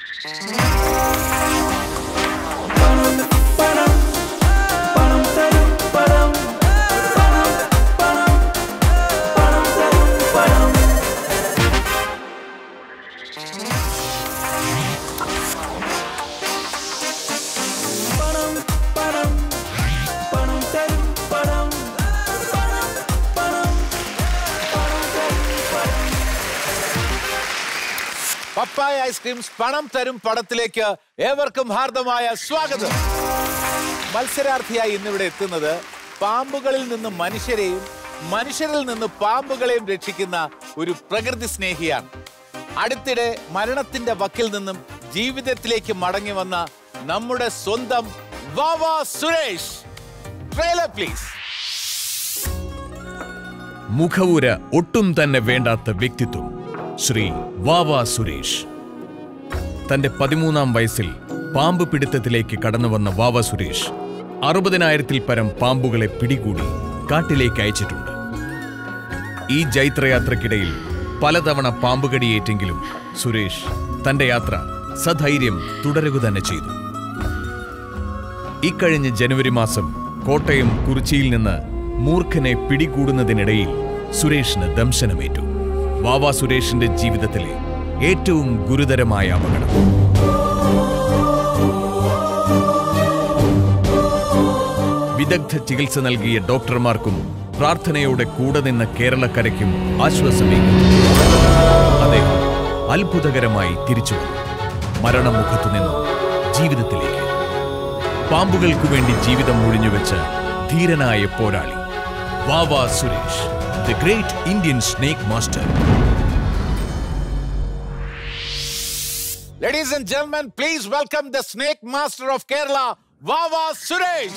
പപ്പായ ice creams പണം തരും പടത്തിലേക്ക് ഏവർക്കും ഹാർദമായ സ്വാഗതം മത്സരാർത്ഥിയായി ഇന്നിവിടെ എത്തുന്നത് പാമ്പുകളിൽ നിന്ന് മനുഷ്യരെയും മനുഷ്യരിൽ നിന്ന് പാമ്പുകളെയും രക്ഷിക്കുന്ന ഒരു പ്രകൃതി സ്നേഹിയാണ് അടുത്തിടെ മരണത്തിന്റെ വക്കിൽ നിന്നും ജീവിതത്തിലേക്ക് മടങ്ങി വന്ന നമ്മുടെ സ്വന്തം വാവ സുരേഷ് ട്രെയിലർ പ്ലീസ് മുഖവുര ഒട്ടും തന്നെ വേണ്ടാത്ത വ്യക്തിത്വം ശ്രീ വാവ സുരേഷ് തന്റെ പതിമൂന്നാം വയസ്സിൽ പാമ്പ് പിടുത്തത്തിലേക്ക് കടന്നുവന്ന വാവ സുരേഷ് അറുപതിനായിരത്തിൽ പരം പാമ്പുകളെ പിടികൂടി കാട്ടിലേക്ക് അയച്ചിട്ടുണ്ട് ഈ ജൈത്രയാത്രക്കിടയിൽ പലതവണ പാമ്പുകടിയേറ്റെങ്കിലും സുരേഷ് തന്റെ യാത്ര സധൈര്യം തുടരുക തന്നെ ചെയ്തു ഇക്കഴിഞ്ഞ ജനുവരി മാസം കോട്ടയം കുറിച്ചിയിൽ നിന്ന് മൂർഖനെ പിടികൂടുന്നതിനിടയിൽ സുരേഷിന് ദംശനമേറ്റു വാവ സുരേഷിന്റെ ജീവിതത്തിലെ ഏറ്റവും ഗുരുതരമായ അപകടം വിദഗ്ധ ചികിത്സ നൽകിയ ഡോക്ടർമാർക്കും പ്രാർത്ഥനയോടെ കൂടെ നിന്ന കേരളക്കരയ്ക്കും ആശ്വാസമേകി അദ്ദേഹം അത്ഭുതകരമായി തിരിച്ചു വന്നു മരണമുഖത്തു നിന്നും ജീവിതത്തിലേക്ക് പാമ്പുകൾക്കു വേണ്ടി ജീവിതം ഒഴിഞ്ഞുവെച്ച ധീരനായ പോരാളി Vava Suresh the great Indian snake master Ladies and gentlemen, please welcome the snake master of Kerala, Vawa Suresh.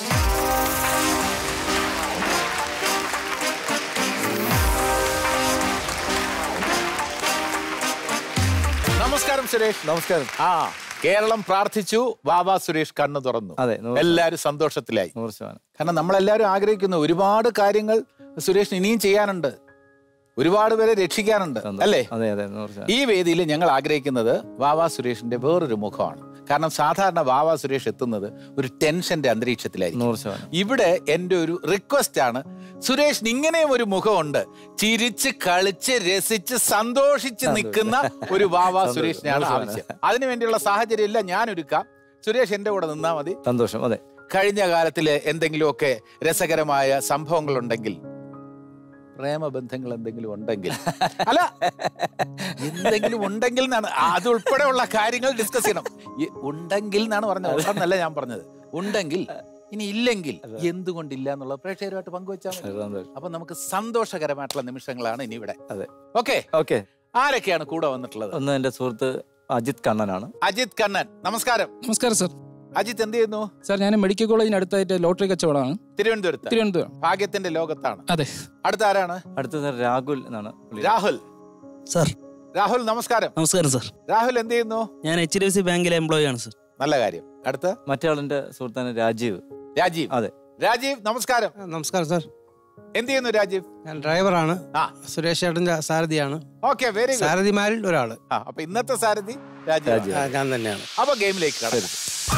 നമസ്കാരം സുരേഷ് നമസ്കാരം ആ കേരളം പ്രാർത്ഥിച്ചു വാവ സുരേഷ് കണ്ണു തുറന്നു അതെ, നൂറ് എല്ലാരും സന്തോഷത്തിലായി നൂറ് ശതമാനം കാരണം നമ്മളെല്ലാവരും ആഗ്രഹിക്കുന്നു ഒരുപാട് കാര്യങ്ങൾ സുരേഷിന് ഇനിയും ചെയ്യാനുണ്ട് ഒരുപാട് പേരെ രക്ഷിക്കാനുണ്ട് സന്തോഷം. അല്ലേ അതെ അതെ നൂറ് ശതമാനം ഈ വേദിയിൽ ഞങ്ങൾ ആഗ്രഹിക്കുന്നത് വാവാ സുരേഷിന്റെ വേറൊരു മുഖമാണ് കാരണം സാധാരണ വാവാ സുരേഷ് എത്തുന്നത് ഒരു ടെൻഷന്റെ അന്തരീക്ഷത്തിലായിരിക്കും നൂറ് ശതമാനം ഇവിടെ എൻ്റെ ഒരു റിക്വസ്റ്റ് ആണ് സുരേഷിന് ഇങ്ങനെയും ഒരു മുഖമുണ്ട് ചിരിച്ച് കളിച്ച് രസിച്ച് സന്തോഷിച്ച് നിൽക്കുന്ന ഒരു വാവാ സന്തോഷം. സുരേഷിനെയാണ് നൂറ് ആവശ്യം അതിനു വേണ്ടിയുള്ള സാഹചര്യം എല്ലാം ഞാൻ ഒരുക്കാം സുരേഷ് എന്റെ കൂടെ നിന്നാ മതി സന്തോഷം അതെ കഴിഞ്ഞ കാലത്തില് എന്തെങ്കിലുമൊക്കെ രസകരമായ സംഭവങ്ങൾ ഉണ്ടെങ്കിൽ പ്രേമബന്ധങ്ങൾ എന്തെങ്കിലും ഉണ്ടെങ്കിൽ അല്ല എന്തെങ്കിലും ഉണ്ടെങ്കിൽ എന്നാണ് അത് ഉൾപ്പെടെയുള്ള കാര്യങ്ങൾ ഡിസ്കസ് ചെയ്യണം ഈ ഉണ്ടെങ്കിൽ എന്നാണ് പറഞ്ഞത് ഉണ്ടെന്നല്ല ഞാൻ പറഞ്ഞത് ഉണ്ടെങ്കിൽ ഇനി ഇല്ലെങ്കിൽ എന്തുകൊണ്ടില്ല എന്നുള്ള പ്രേക്ഷകരുമായിട്ട് പങ്കുവെച്ചാൽ മതി സന്തോഷം അപ്പൊ നമുക്ക് സന്തോഷകരമായിട്ടുള്ള നിമിഷങ്ങളാണ് ഇനി ഇവിടെ അതെ ഓക്കെ ഓക്കെ ആരൊക്കെയാണ് കൂടെ വന്നിട്ടുള്ളത് ഒന്ന് എന്റെ സുഹൃത്ത് അജിത് കണ്ണനാണ് അജിത് കണ്ണൻ നമസ്കാരം നമസ്കാരം സർ അജിത് എന്ത് ചെയ്യുന്നു സാർ ഞാൻ മെഡിക്കൽ കോളേജിന് അടുത്തായിട്ട് ലോട്ടറി കച്ചവടമാണ് തിരുവനന്തപുരത്ത് തിരുവനന്തപുരം ഭാഗ്യത്തിന്റെ ലോകത്താണ് അതെ അടുത്ത ആരാണ് അടുത്തത് രാഹുൽ എന്നാണ് പുള്ളി. രാഹുൽ സാർ രാഹുൽ നമസ്കാരം നമസ്കാരം സാർ രാഹുൽ എന്ത് ചെയ്യുന്നു ഞാൻ എച്ച് ഡി എഫ് സി ബാങ്കിലെ എംപ്ലോയി ആണ് സാർ നല്ല കാര്യം അടുത്ത മറ്റേ ആളിന്റെ സുഹൃത്താണ് രാജീവ് രാജീവ് അതെ. രാജീവ് നമസ്കാരം നമസ്കാരം സാർ എന്ത് ചെയ്യുന്നു രാജീവ് ഞാൻ ഡ്രൈവറാണ് ആ സുരേഷ് ചേട്ടന്റെ സാരഥിയാണ് ഓക്കെ വെരി ഗുഡ് സാരഥിമാരിൽ ഒരാള് ആ അപ്പൊ ഇന്നത്തെ സാരഥി രാജീവ് രാജീവ്. ആ, ഞാൻ തന്നെയാണ് അപ്പൊ ഗെയിമിലേക്ക് കടക്കാം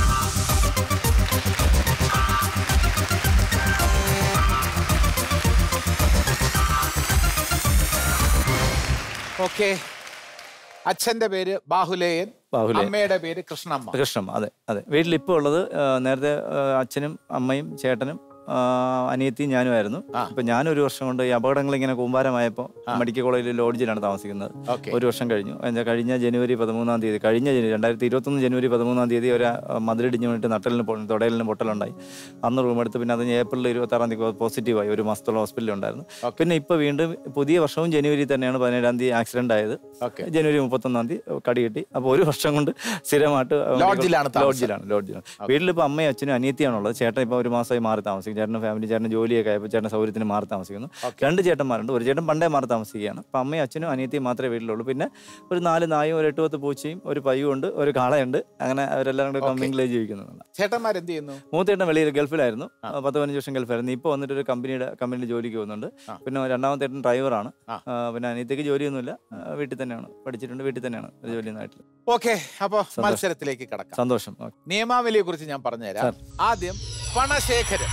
ഓക്കെ അച്ഛന്റെ പേര് ബാഹുലേയൻ ബാഹുലേയൻ. അമ്മയുടെ പേര് കൃഷ്ണമ്മ കൃഷ്ണം അതെ അതെ വീട്ടിൽ ഇപ്പോൾ ഉള്ളത് ആ, നേരത്തെ ആ, അച്ഛനും അമ്മയും ചേട്ടനും ആ, അനിയത്തിയും ഞാനുമായിരുന്നു ആ. ഇപ്പൊ ഞാൻ ഒരു വർഷം കൊണ്ട് ഈ അപകടങ്ങൾ ഇങ്ങനെ കൂമ്പാരമായപ്പോൾ മെഡിക്കൽ കോളേജിൽ ലോഡ്ജിലാണ് താമസിക്കുന്നത് ഓക്കെ ഒരു വർഷം കഴിഞ്ഞു എന്താ കഴിഞ്ഞ ജനുവരി പതിമൂന്നാം തീയതി കഴിഞ്ഞ ജനുവരി രണ്ടായിരത്തി ഇരുപത്തൊന്ന് ജനുവരി പതിമൂന്നാം തീയതി ഒരു ആ, മതിലിടിഞ്ഞ് വീണിട്ട് നട്ടലിന് പൊ- തുടയലിന് പൊട്ടലുണ്ടായി അന്ന് റൂം എടുത്ത് പിന്നെ അത് ഏപ്രിൽ ഇരുപത്തി ആറാം തീയതി പോസിറ്റീവായി ഒരു മാസത്തോളം ഹോസ്പിറ്റലിൽ ഉണ്ടായിരുന്നു Okay. പിന്നെ ഇപ്പോൾ വീണ്ടും പുതിയ വർഷവും ജനുവരി തന്നെയാണ് പതിനേഴാം തീയതി ആക്സിഡന്റ് ആയത് ഓക്കെ ജനുവരി മുപ്പത്തൊന്നാം തീയതി കടി കിട്ടി അപ്പോൾ ഒരു വർഷം കൊണ്ട് സ്ഥിരമായിട്ട് ലോഡ്ജിലാണ് താമസം. ലോഡ്ജിലാണ് ലോഡ്ജിലാണ് വീട്ടിലിപ്പോൾ അമ്മയും അച്ഛനും അനിയത്തിയാണുള്ളത് ചേട്ടൻ ഇപ്പോൾ ഒരു മാസമായി മാറി താമസിക്കും താമസിക്കും ചേട്ടൻ്റെ ഫാമിലി ചേട്ടൻ ജോലിയൊക്കെ ആയപ്പോൾ ചേട്ടൻ സൗകര്യത്തിന് മാറി താമസിക്കുന്നു രണ്ട് ചേട്ടന്മാരുണ്ട് ഒരു ചേട്ടൻ പണ്ടേ മാറി താമസിക്കുകയാണ് അപ്പം അമ്മയും അച്ഛനും അനിയത്തിയും മാത്രമേ വീട്ടിലുള്ളൂ പിന്നെ ഒരു നാല് നായും ഒരു എട്ട് പത്ത് പൂച്ചയും ഒരു പയ്യും ഉണ്ട് ഒരു കാളയുണ്ട് അങ്ങനെ അവരെല്ലാം കൂടെ കമ്മിങ്ങിലേക്ക് ജീവിക്കുന്നുണ്ട് ചേട്ടന്മാർ എന്ത് ചെയ്യുന്നു മൂത്തേട്ടൻ വെളിയിൽ ഗൾഫിലായിരുന്നു പത്ത് പതിനഞ്ച് വർഷം ഗൾഫിലായിരുന്നു ഇപ്പോൾ വന്നിട്ട് ഒരു കമ്പനിയുടെ കമ്പനിയിൽ ജോലിക്ക് പോകുന്നുണ്ട് പിന്നെ രണ്ടാമത്തെ ഏട്ടൻ ഡ്രൈവറാണ് ആ. ആ, പിന്നെ അനിയത്തേക്ക് ജോലിയൊന്നുമില്ല ആ, വീട്ടിൽ തന്നെയാണ് പഠിച്ചിട്ടുണ്ട് വീട്ടിൽ തന്നെയാണ് ജോലി നാട്ടിൽ ഓക്കെ അപ്പൊ സന്തോഷം. മത്സരത്തിലേക്ക് കടക്കാം സന്തോഷം ഓക്കെ. നിയമാവലിയെ കുറിച്ച് ഞാൻ പറഞ്ഞുതരാം ആദ്യം പണശേഖരം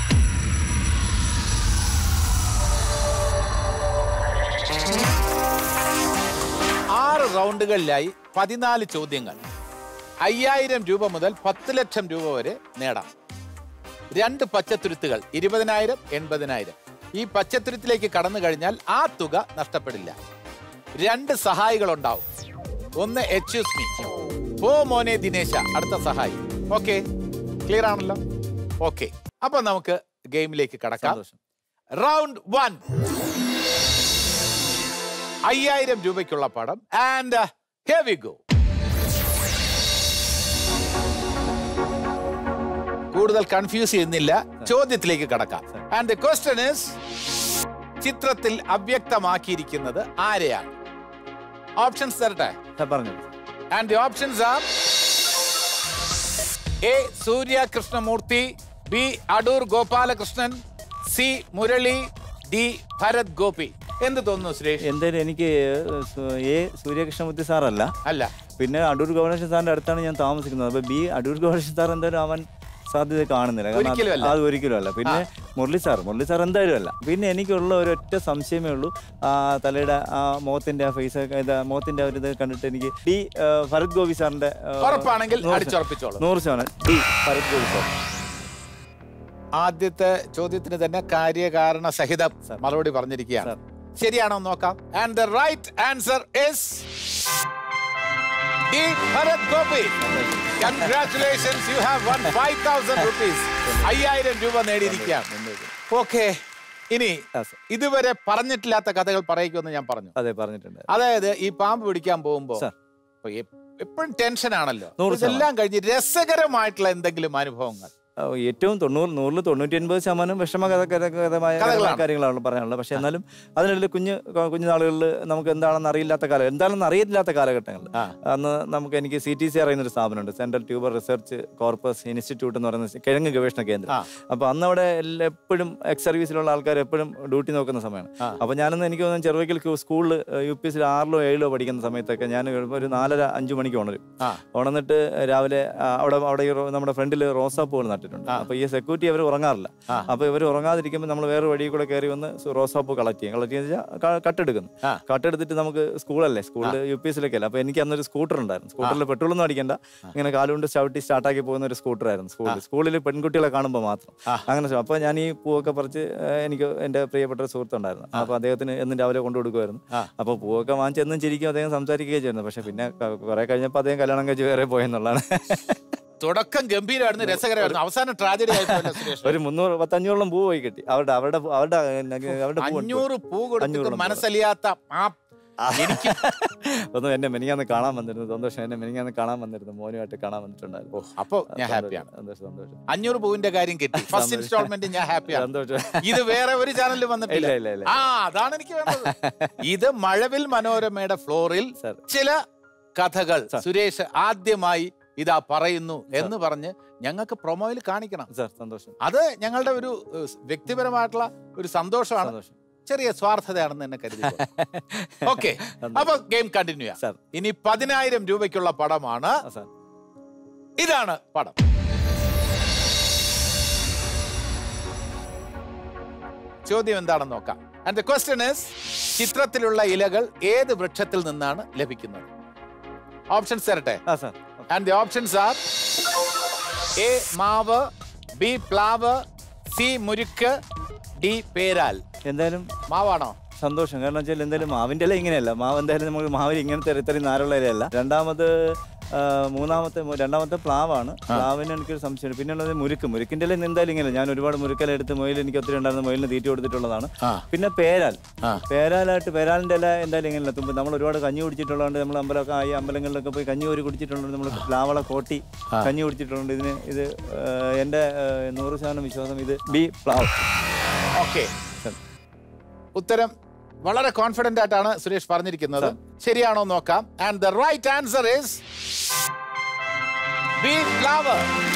ആറ് റൗണ്ടുകളിലായി പതിനാല് ചോദ്യങ്ങൾ അയ്യായിരം രൂപ മുതൽ പത്ത് ലക്ഷം രൂപ വരെ നേടാം രണ്ട് പച്ചത്തുരുത്തുകൾ ഇരുപതിനായിരം എൺപതിനായിരം ഈ പച്ചത്തുരുത്തിലേക്ക് കടന്നു കഴിഞ്ഞാൽ ആ തുക നഷ്ടപ്പെടില്ല രണ്ട് സഹായികൾ ഉണ്ടാവും ഒന്ന് എക്സ്ക്യൂസ് മീ ഓ മോനെ ദിനേശ അടുത്ത സഹായി ഓക്കെ ക്ലിയർ ആണല്ലോ ഓക്കെ അപ്പൊ നമുക്ക് ഗെയിമിലേക്ക് കടക്കാം സന്തോഷം റൗണ്ട് വൺ അയ്യായിരം രൂപയ്ക്കുള്ള പടം ആൻഡ് here we go കൂടുതൽ കൺഫ്യൂസ് ചെയ്യുന്നില്ല ചോദ്യത്തിലേക്ക് കടക്കാം ആൻഡ് ദ ക്വസ്റ്റ്യൻ ഇസ് ചിത്രത്തിൽ അവ്യക്തമാക്കിയിരിക്കുന്നത് ആരെയാണ് ഓപ്ഷൻസ് തരട്ടെ ആ, പറഞ്ഞോളൂ and the options are A Surya Krishnamoorthy B Adoor Gopalakrishnan C Murali D Bharath Gopi എന്ത് തോന്നുന്നു സുരേഷ് എന്തായാലും എനിക്ക് സു- എ സൂര്യകൃഷ്ണമൂർത്തി സാറല്ല അല്ല പിന്നെ അടൂർ ഗോപാലകൃഷ്ണൻ സാറിന്റെ അടുത്താണ് ഞാൻ താമസിക്കുന്നത് അപ്പൊ ബി അടൂർ ഗോപാലകൃഷ്ണൻ സാർ എന്തായാലും അവൻ സാധ്യത കാണുന്നില്ല കാരണം അത് ഒരിക്കലും അല്ല. അത് ഒരിക്കലും അല്ല പിന്നെ മുരളി സാർ മുരളി സാർ എന്തായാലും അല്ല പിന്നെ എനിക്കുള്ള ഒരൊറ്റ സംശയമേ ഉള്ളൂ ആ തലയുടെ ആ മുഖത്തിന്റെ ആ ഫേസ് ഇത് മുഖത്തിന്റെ ആ ഒരു ഇത് കണ്ടിട്ട് എനിക്ക് ഡി ആ, ഭരത് ഗോപി സാറിന്റെ ആ, ഉറപ്പാണെങ്കിൽ നൂറ് അടിച്ചുറപ്പിച്ചോളൂ നൂറ് ശതമാനം ഡി ഭരത് ഗോപി സാർ ആദ്യത്തെ ചോദ്യത്തിന് തന്നെ കാര്യകാരണ സഹിതം സർ. മറുപടി പറഞ്ഞിരിക്കുകയാണ് സർ. ശരിയാണോ എന്ന് നോക്കാം and the right answer is D Bharath Gopi congratulations you have won five thousand rupees അയ്യായിരം രൂപ നേടിയിരിക്കുകയാണ് ഓക്കെ ഇനി ആ, സർ. ഇതുവരെ പറഞ്ഞിട്ടില്ലാത്ത കഥകൾ പറയിക്കുമെന്ന് ഞാൻ പറഞ്ഞു അതെ പറഞ്ഞിട്ടുണ്ട് അതായത് ഈ പാമ്പ് പിടിക്കാൻ പോകുമ്പോ സർ. എപ്പോഴും ടെൻഷൻ ആണല്ലോ നൂറ് ഇതെല്ലാം കഴിഞ്ഞ് രസകരമായിട്ടുള്ള എന്തെങ്കിലും അനുഭവങ്ങൾ ആ, ഏറ്റവും തൊണ്ണൂറ് നൂറിൽ തൊണ്ണൂറ്റി ഒൻപത് ശതമാനം വിഷമകരമായ കഥകളാണ്. കാര്യങ്ങളാണ് പറയാനുള്ളത് പക്ഷെ എന്നാലും അതിനിടയിൽ കുഞ്ഞ് കുഞ്ഞു നാളുകളിൽ നമുക്ക് എന്താണെന്ന് അറിയില്ലാത്ത കാലം എന്താണെന്ന് അറിയില്ലാത്ത കാലഘട്ടങ്ങളിൽ ആ. അന്ന് നമുക്ക് എനിക്ക് സി ടി സി അറിയുന്ന ഒരു സ്ഥാപനമുണ്ട് central tuber research crops institute എന്ന് പറയുന്ന കിഴങ്ങ് ഗവേഷണ കേന്ദ്രം ആ. അപ്പൊ അന്ന് അവിടെ എല്ലാ- എപ്പോഴും എക്സ് സർവീസിലുള്ള ആൾക്കാർ എപ്പോഴും ഡ്യൂട്ടി നോക്കുന്ന സമയമാണ് ആ. അപ്പൊ ഞാനന്ന് എനിക്ക് തോന്നുന്നു ചെറുവയ്ക്കൽ സ്കൂളിൽ യു പി എസിൽ ആറിലോ ഏഴിലോ പഠിക്കുന്ന സമയത്തൊക്കെ ഞാൻ ഒരു നാലര അഞ്ചു മണിക്ക് ഉണരും ആ. ഉണർന്നിട്ട് രാവിലെ ആ, അവിടെ അവിടെ ഈ റോ- നമ്മുടെ ഫ്രണ്ടിൽ റോസാപ്പൂകൾ നട്ടിട്ടുണ്ട് അപ്പൊ ഈ സെക്യൂരിറ്റി അവർ ഉറങ്ങാറില്ല ആ. അപ്പൊ ഇവർ ഉറങ്ങാതിരിക്കുമ്പോൾ നമ്മൾ വേറെ വഴി കൂടെ കയറി വന്ന് സു- റോസാപ്പൂ കളക്ട് ചെയ്യും കളക്ട് ചെയ്യുന്ന കട്ടെടുക്കുന്നു ആ. കട്ടെടുത്തിട്ട് നമുക്ക് സ്കൂളല്ലേ സ്കൂളിൽ യു പി എസിലൊക്കെ അല്ല അപ്പൊ എനിക്ക് അന്നൊരു സ്കൂട്ടർ ഉണ്ടായിരുന്നു സ്കൂട്ടറിൽ പെട്രോളൊന്നും അടിക്കണ്ട ഇങ്ങനെ കാലുകൊണ്ട് ചവിട്ടി സ്റ്റാർട്ടാക്കി പോകുന്ന ഒരു സ്കൂട്ടർ ആയിരുന്നു സ്കൂളിൽ സ്കൂളിൽ പെൺകുട്ടികളെ കാണുമ്പോൾ മാത്രം ആ. അങ്ങനെ ചെയ്യും. അപ്പൊ ഞാൻ ഈ പൂവൊക്കെ പറിച്ച് ഏഹ്, എനിക്ക് എന്റെ പ്രിയപ്പെട്ട ഒരു സുഹൃത്തുണ്ടായിരുന്നു അപ്പൊ അദ്ദേഹത്തിന് എന്നും രാവിലെ കൊണ്ടു കൊടുക്കുമായിരുന്നു ആ. അപ്പൊ പൂവൊക്കെ വാങ്ങിച്ച് എന്നും ചിരിക്കും അദ്ദേഹം സംസാരിക്കുകയും ചെയ്യുന്നു പക്ഷെ പിന്നെ ക- കുറെ കഴിഞ്ഞപ്പോൾ അദ്ദേഹം കല്യാണം കഴിച്ച് വേറെ പോയെന്നുള്ളതാണ് തുടക്കം ഗംഭീരമായിരുന്നു രസകരമായിരുന്നു അവസാനം ട്രാജഡി ആയിപ്പോയല്ലോ സുരേഷ് ഒരു മുന്നൂറ് പത്തഞ്ഞൂറോളം പൂ പോയി കിട്ടി അവരുടെ അവരുടെ പൂ- അവരുടെ അവരുടെ പൂ അഞ്ഞൂറ് പൂ കൊടുത്തിട്ട് അഞ്ഞൂറോളം പൂ. മനസ്സലിയാത്ത ആ എനിക്ക് ഒന്ന് എന്നെ മെനിങ്ങാന്ന് കാണാൻ വന്നിരുന്നു സന്തോഷം എന്നെ മെനിങ്ങാന്ന് കാണാൻ വന്നിരുന്നു മോനുമായിട്ട് കാണാൻ വന്നിട്ടുണ്ടായിരുന്നു ഓ അപ്പൊ ഞാൻ ഹാപ്പിയാണ് സന്തോഷം സന്തോഷം അഞ്ഞൂറ് പൂവിന്റെ കാര്യം കിട്ടി ഫസ്റ്റ് ഇൻസ്റ്റാൾമെന്റ് ഞാൻ ഹാപ്പിയാണ് സന്തോഷം ഇത് വേറെ ഒരു ചാനലിൽ വന്നിട്ടില്ല ഇല്ല, ഇല്ല, ഇല്ല. ആ അതാണ് എനിക്ക് വേണ്ടത് ഇത് മഴവിൽ മനോരമയുടെ ഫ്ലോറിൽ സർ. ചില കഥകൾ സർ. സുരേഷ് ആദ്യമായി ഇതാ പറയുന്നു എന്ന് പറഞ്ഞ് ഞങ്ങൾക്ക് പ്രൊമോയിൽ കാണിക്കണം സാർ സന്തോഷം അത് ഞങ്ങളുടെ ഒരു ഏഹ്, വ്യക്തിപരമായിട്ടുള്ള ഒരു സന്തോഷമാണ് സന്തോഷം ചെറിയ സ്വാർത്ഥതയാണെന്ന് എന്നെ കരുതി ഓക്കെ അപ്പൊ ഗെയിം കണ്ടിന്യൂ ചെയ്യാം സാർ ഇനി പതിനായിരം രൂപയ്ക്കുള്ള പടമാണ് ആ, സാർ ഇതാണ് പടം ചോദ്യം എന്താണെന്ന് നോക്കാം ആൻഡ് ദ ക്വസ്റ്റ്യൻ ഇസ് ചിത്രത്തിലുള്ള ഇലകൾ ഏത് വൃക്ഷത്തിൽ നിന്നാണ് ലഭിക്കുന്നത് ഓപ്ഷൻസ് തരട്ടെ ആ sir and the options are A മാവ് ബി പ്ലാവ് സി മുരുക്ക് ഡി പേരാൽ എന്തായാലും മാവാണോ സന്തോഷം കാരണം വെച്ചാൽ എന്തായാലും മാവിന്റെ ഇല ഇങ്ങനെയല്ല മാവ് എന്തായാലും നമുക്ക് മാവിൽ ഇങ്ങനത്തെ ഇത്രയും നാരുള്ള ഇലയല്ല രണ്ടാമത് ആ, മൂന്നാമത്തെ മു- രണ്ടാമത്തെ പ്ലാവാണ് പ്ലാവിന് എനിക്കൊരു സംശയമുണ്ട് പിന്നെ ഉള്ളത് മുരുക്ക് മുരുക്കിൻ്റെ ഇല എന്തായാലും ഇങ്ങനെ ഞാൻ ഒരുപാട് മുരുക്കല എടുത്ത് മൊയിൽ എനിക്ക് ഒത്തിരി ഉണ്ടായിരുന്ന മൊയിലിന് തീറ്റി കൊടുത്തിട്ടുള്ളതാണ് പിന്നെ പേരാൽ പേരാലായിട്ട് പേരാലിൻ്റെ ഇല എന്തായാലും ഇങ്ങനെ തുമ്പ് നമ്മൾ ഒരുപാട് കഞ്ഞി കുടിച്ചിട്ടുള്ളതുകൊണ്ട് നമ്മൾ അമ്പലമൊക്കെ ആയി അമ്പലങ്ങളിലൊക്കെ പോയി കഞ്ഞി ഒരു കുടിച്ചിട്ടുള്ളത് നമ്മൾ പ്ലാവള കോട്ടി കഞ്ഞി കുടിച്ചിട്ടുണ്ട് ഇതിന് ഇത് ആ, എൻ്റെ ആ, നൂറ് ശതമാനം വിശ്വാസം ഇത് ബി പ്ലാവ് ഓക്കെ ഉത്തരം വളരെ കോൺഫിഡന്റ് ആയിട്ടാണ് സുരേഷ് പറഞ്ഞിരിക്കുന്നത് ശരിയാണോ നോക്കാം and the right answer is B flower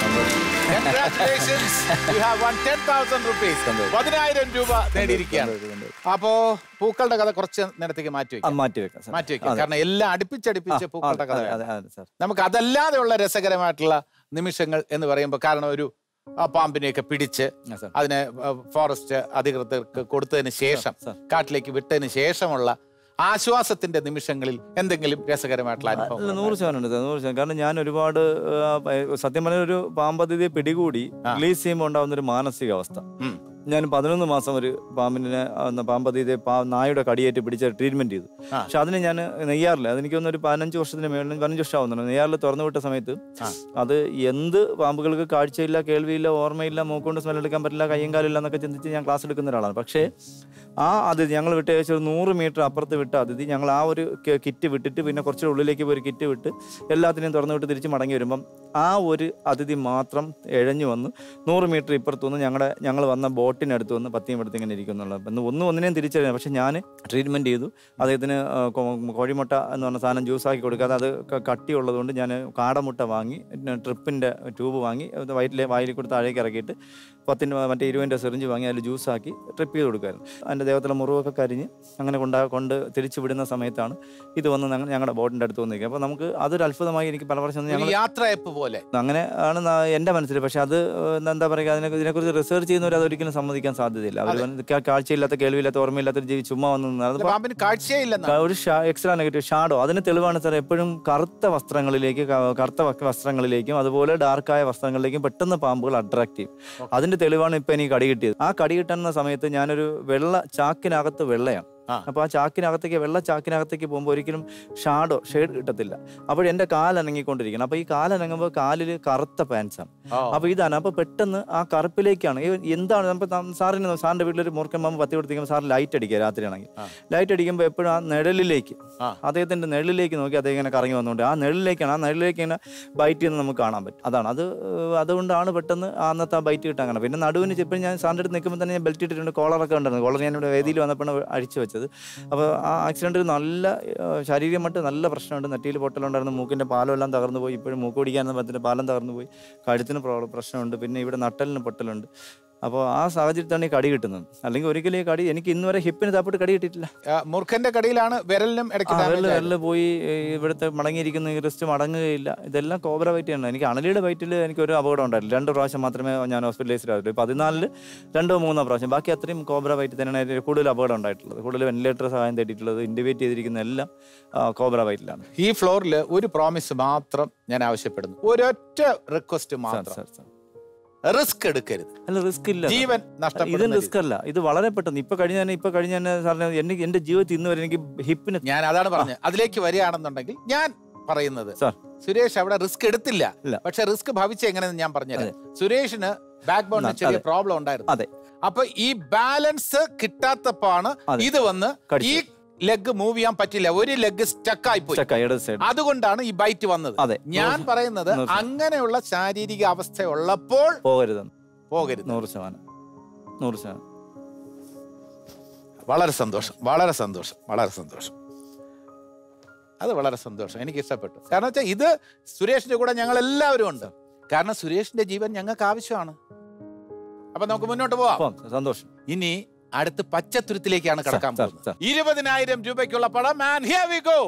Congratulations. You have won 10,000 rupees. പതിനായിരം രൂപ നേടിയിരിക്കുകയാണ് അപ്പോ പൂക്കളുടെ കഥ കുറച്ച് നേരത്തേക്ക് മാറ്റി ആ, വെക്കാം മാറ്റി വെക്കാം സാർ. മാറ്റി വെക്കാം അതെ. കാരണം എല്ലാം അടുപ്പിച്ചടുപ്പിച്ച് ആ, പൂക്കളുടെ കഥ അതെ, വേണം. അതെ, അതെ, സാർ. നമുക്ക് അതല്ലാതെയുള്ള രസകരമായിട്ടുള്ള നിമിഷങ്ങൾ എന്ന് പറയുമ്പോൾ കാരണം ഒരു ആ പാമ്പിനെയൊക്കെ പിടിച്ച് ആ, സാർ. അതിനെ ഫോറസ്റ്റ് അധികൃതർക്ക് കൊടുത്തതിന് ശേഷം സാർ. കാട്ടിലേക്ക് വിട്ടതിന് ശേഷമുള്ള ആശ്വാസത്തിന്റെ നിമിഷങ്ങളിൽ എന്തെങ്കിലും രസകരമായിട്ടുള്ള അല്ല അനുഭവം നൂറ് ശതമാനം ഉണ്ട് സാർ നൂറ് ശതമാനം കാരണം ഞാൻ ഒരുപാട് ആ, പ- സത്യം പറഞ്ഞ ഒരു പാമ്പതിഥിയെ പിടികൂടി റിലീസ് ചെയ്യുമ്പോൾ ഉണ്ടാകുന്ന ഒരു മാനസികാവസ്ഥ ഉം. ഞാൻ പതിനൊന്ന് മാസം ഒരു പാമ്പിനെ പാമ്പതിഥിയെ പാ നായുടെ കടിയേറ്റ് പിടിച്ച് ട്രീറ്റ്മെന്റ് ചെയ്തു ആ. പക്ഷെ അതിന് ഞാൻ നെയ്യാറില്ല അതെനിക്കൊന്ന് ഒരു പതിനഞ്ച് വർഷത്തിന് മേളിൽ പതിനഞ്ച് വർഷം ആവുന്നുണ്ട് നെയ്യാറിൽ തുറന്നു വിട്ട സമയത്ത് ആ. അത് എന്ത് പാമ്പുകൾക്ക് കാഴ്ചയില്ല കേൾവിയില്ല ഓർമ്മയില്ല മൂക്കൊണ്ട് സ്മെൽ എടുക്കാൻ പറ്റില്ല കയ്യും കാലില്ല എന്നൊക്കെ ചിന്തിച്ച് ഞാൻ ക്ലാസ് എടുക്കുന്ന ഒരാളാണ് പക്ഷേ ആ അതിഥി ഞങ്ങൾ വിട്ട് ഏകദേശം ഒരു നൂറ് മീറ്റർ അപ്പുറത്ത് വിട്ട അതിഥി ഞങ്ങൾ ആ ഒരു കെ- കിറ്റ് വിട്ടിട്ട് പിന്നെ കുറച്ച് ഉള്ളിലേക്ക് പോയി ഒരു കിറ്റ് വിട്ട് എല്ലാത്തിനെയും തുറന്നു വിട്ട് തിരിച്ച് മടങ്ങി വരുമ്പം ആ ഒരു അതിഥി മാത്രം എഴഞ്ഞു വന്ന് നൂറ് മീറ്റർ ഇപ്പുറത്ത് വന്ന് ഞങ്ങളുടെ ഞങ്ങൾ വന്ന ബോട്ടിനടുത്ത് വന്ന് പത്തിയും എടുത്ത് ഇങ്ങനെ ഇരിക്കുന്നുള്ളത് എന്ന് ഒന്നും ഒന്നിനെയും തിരിച്ചറിയാം പക്ഷെ ഞാൻ ട്രീറ്റ്മെൻറ്റ് ചെയ്തു അദ്ദേഹത്തിന് ആ, കോ- കോഴിമുട്ട എന്ന് പറഞ്ഞ സാധനം ജ്യൂസാക്കി കൊടുക്കാതെ അത് ക- കട്ടിയുള്ളതുകൊണ്ട് ഞാൻ കാടമുട്ട വാങ്ങി ട്രിപ്പിൻ്റെ ട്യൂബ് വാങ്ങി അത് വയറ്റിലെ വായിൽ കൂടി താഴേക്ക് ഇറക്കിയിട്ട് പത്തിന് മറ്റേ ഇരുപതിൻ്റെ സെറിഞ്ച് വാങ്ങി അതിൽ ജ്യൂസാക്കി ട്രിപ്പ് ചെയ്ത് കൊടുക്കുമായിരുന്നു അതിൻ്റെ ദേഹത്തിലെ മുറിവൊക്കെ കരിഞ്ഞ് അങ്ങനെ കൊണ്ടാ കൊണ്ട് തിരിച്ചു വിടുന്ന സമയത്താണ് ഇത് വന്ന് ഞങ്ങ- ഞങ്ങളുടെ ബോട്ടിൻ്റെ അടുത്ത് വന്നിരിക്കുക അപ്പോൾ നമുക്ക് അതൊരു അത്ഭുതമായി എനിക്ക് പല പ്രാവശ്യം ഞങ്ങൾ ഒരു യാത്രയപ്പ് പോലെ അങ്ങനെ ആണ് ന- എൻ്റെ മനസ്സിൽ പക്ഷെ അത് ഏഹ്, എന്താ പറയുക അതിനെ ഇതിനെക്കുറിച്ച് റിസർച്ച് ചെയ്യുന്നവർ അതൊരിക്കലും സമ്മതിക്കാൻ സാധ്യതയില്ല അവർ കാഴ്ചയില്ലാത്ത കേൾവിയില്ലാത്ത ഓർമ്മയില്ലാത്ത ഒരു ജീവി ചുമ്മാ വന്ന് നിന്നത് ഇത് പാമ്പിന് കാഴ്ചയില്ലെന്നാണ് ഒരു എക്സ്ട്രാ നെഗറ്റീവ് ഷാഡോ അതിന് തെളിവാണ് സാർ എപ്പോഴും കറുത്ത വസ്ത്രങ്ങളിലേക്ക് ക- കറുത്ത വ- വസ്ത്രങ്ങളിലേക്കും അതുപോലെ ഡാർക്കായ വസ്ത്രങ്ങളിലേക്കും പെട്ടെന്ന് പാമ്പുകൾ അട്രാക്ട് ചെയ്യും അതിന്റെ തെളിവാണ് ഇപ്പൊ എനിക്ക് കടി കിട്ടിയത് ആ കടി കിട്ടുന്ന സമയത്ത് ഞാനൊരു വെള്ള ചാക്കിനകത്ത് വെള്ളയാണ് ആ. അപ്പൊ ആ ചാക്കിനകത്തേക്ക് വെള്ള ചാക്കിനകത്തേക്ക് പോകുമ്പോൾ ഒരിക്കലും ഷാഡോ ഷെയ്ഡ് കിട്ടത്തില്ല അപ്പോൾ എന്റെ കാലനങ്ങിക്കൊണ്ടിരിക്കണം അപ്പൊ ഈ കാലനങ്ങുമ്പോൾ കാലിൽ കറുത്ത പാൻസ് ആണ് ഓ. അപ്പൊ ഇതാണ് അപ്പൊ പെട്ടെന്ന് ആ കറുപ്പിലേക്കാണ് ഈ എന്താണ് നമുക്ക് ത- സാറിന് സാറിന്റെ വീട്ടിലൊരു മൂർഖൻ പാമ്പ് പത്തി കൊടുത്തിരിക്കുമ്പോൾ സാർ ലൈറ്റ് അടിക്കുക രാത്രിയാണെങ്കിൽ ലൈറ്റ് അടിക്കുമ്പോൾ എപ്പോഴും ആ നിഴലിലേക്ക് ആ. അദ്ദേഹത്തിന്റെ നിഴലിലേക്ക് നോക്കി അദ്ദേഹം ഇങ്ങനെ കറങ്ങി വന്നുകൊണ്ട് ആ നിഴലിലേക്കാണ് ആ നിഴലിലേക്ക് ഇങ്ങനെ ബൈറ്റ് ചെയ്യുന്നത് നമുക്ക് കാണാൻ പറ്റും അതാണ് അത് ഏഹ്, അതുകൊണ്ടാണ് പെട്ടെന്ന് ആ അന്നത്തെ ആ ബൈറ്റ് കിട്ടാൻ കാരണം പിന്നെ നടുവിന് ഇപ്പം ഞാൻ സാറിൻ്റെ അടുത്ത് നിൽക്കുമ്പോൾ തന്നെ ഞാൻ ബെൽറ്റ് ഇട്ടിട്ടുണ്ട് കോളറൊക്കെ ഉണ്ടായിരുന്നു കോളർ ഞാൻ ഇവിടെ വേദിയിൽ വന്നപ്പോഴാണ് അഴിച്ചു വെച്ചത് അപ്പോൾ ആ ആക്സിഡൻറ്റിൽ നല്ല ഏഹ്, ശാരീരികമായിട്ട് നല്ല പ്രശ്നമുണ്ട് നെറ്റിയിൽ പൊട്ടലുണ്ടായിരുന്നു മൂക്കിൻ്റെ പാലം എല്ലാം തകർന്നു പോയി ഇപ്പോഴും മൂക്ക് പിടിക്കാനൊന്നും പറ്റില്ല പാലം തകർന്നു പോയി കഴുത്തിന് പ്രോബ്ലം പ്രശ്നമുണ്ട് പിന്നെ ഇവിടെ നട്ടലിന് പൊട്ടലുണ്ട് അപ്പോൾ ആ സാഹചര്യത്താണ് ഈ കടി കിട്ടുന്നത് അല്ലെങ്കിൽ ഒരിക്കലും ഈ കടി എനിക്ക് ഇന്ന് വരെ ഹിപ്പിന് താപ്പിട്ട് കടി കിട്ടിയിട്ടില്ല ആ, മൂർഖന്റെ കടിയിലാണ് വിരലിനും ആ, ഇടയ്ക്ക് വെള്ളം damage ആയത്. വെള്ളം പോയി ഈ ഇവിടുത്തെ മടങ്ങിയിരിക്കുന്ന ഈ റിസ്റ്റ് മടങ്ങുകയില്ല ഇതെല്ലാം കോബ്ര വൈറ്റ് ആണ് എനിക്ക് അണലിയുടെ വയറ്റിൽ എനിക്ക് ഒരു അപകടം ഉണ്ടായിട്ടില്ല രണ്ട് പ്രാവശ്യം മാത്രമേ ഞാൻ ഹോസ്പിറ്റലൈസ്ഡ് ആയിട്ടുള്ളൂ പതിനാലില് രണ്ടോ മൂന്നോ പ്രാവശ്യം ബാക്കി അത്രയും കോബ്ര വൈറ്റ് തന്നെയാണ് എനിക്ക് കൂടുതൽ അപകടം ഉണ്ടായിട്ടുള്ളത് കൂടുതൽ വെന്റിലേറ്റർ സഹായം തേടിയിട്ടുള്ളത് ഇൻഡിവേറ്റ് ചെയ്തിരിക്കുന്ന എല്ലാം ആ, കോബ്ര വൈറ്റിലാണ് ഈ ഫ്ലോറിൽ ഒരു പ്രോമിസ് മാത്രം ഞാൻ ആവശ്യപ്പെടുന്നു ഒരൊറ്റ റിക്വസ്റ്റ് സാർ മാത്രം സാർ സാർ റിസ്ക് എടുക്കരുത് അല്ല റിസ്ക് ഇല്ല ജീവൻ ഇത് നഷ്ടപ്പെടുന്ന റിസ്ക് അല്ല ഇത് വളരെ പെട്ടെന്ന് ഇപ്പൊ കഴിഞ്ഞ തന്നെ ഇപ്പൊ കഴിഞ്ഞ തന്നെ സാറിന് എനിക്ക് എന്റെ ജീവിതത്തിൽ ഇന്ന് വരെ എനിക്ക് ഹിപ്പിന് ഞാൻ അതാണ് പറഞ്ഞത് അതിലേക്ക് വരികയാണെന്നുണ്ടെങ്കിൽ ഞാൻ പറയുന്നത് സാർ. സുരേഷ് അവിടെ റിസ്ക് എടുത്തില്ല ഇല്ല. പക്ഷെ റിസ്ക് ഭവിച്ച എങ്ങനെയെന്ന് ഞാൻ പറഞ്ഞുതരാം സുരേഷിന് ബാക്ക് ബോണിന് അതെ. ചെറിയ പ്രോബ്ലം ഉണ്ടായിരുന്നു അതെ അപ്പൊ ഈ ബാലൻസ് കിട്ടാത്തപ്പാണ് അതെ. ഇത് വന്ന് ഈ കടിച്ചത്. ലെഗ് മൂവ് ചെയ്യാൻ പറ്റില്ല ഒരു ലെഗ് സ്റ്റക്ക് ആയി പോയി ചക്ക ഇടത് സൈഡ് അതുകൊണ്ടാണ് ഈ ബൈറ്റ് വന്നത് അതെ. ഞാൻ നൂറ് പറയുന്നത് നൂറ് അങ്ങനെയുള്ള ശാരീരിക അവസ്ഥ ഉള്ളപ്പോൾ പോകരുതെന്ന് പോകരുത് നൂറ് ശതമാനം നൂറ് ശതമാനം വളരെ സന്തോഷം വളരെ സന്തോഷം വളരെ സന്തോഷം അത് വളരെ സന്തോഷം എനിക്ക് ഇഷ്ടപ്പെട്ടു കാരണം വെച്ചാൽ ഇത് സുരേഷിന്റെ കൂടെ ഞങ്ങൾ എല്ലാവരും ഉണ്ട് കാരണം സുരേഷിന്റെ ജീവൻ ഞങ്ങൾക്ക് ആവശ്യമാണ് അപ്പൊ നമുക്ക് മുന്നോട്ട് പോവാം അപ്പം സന്തോഷം ഇനി അടുത്ത് പച്ചത്തുരുത്തിലേക്കാണ് കടക്കാൻ സാർ, പോകുന്നത് സാർ. ഇരുപതിനായിരം രൂപയ്ക്കുള്ള പടം ആൻഡ് ഹിയർ വി ഗോ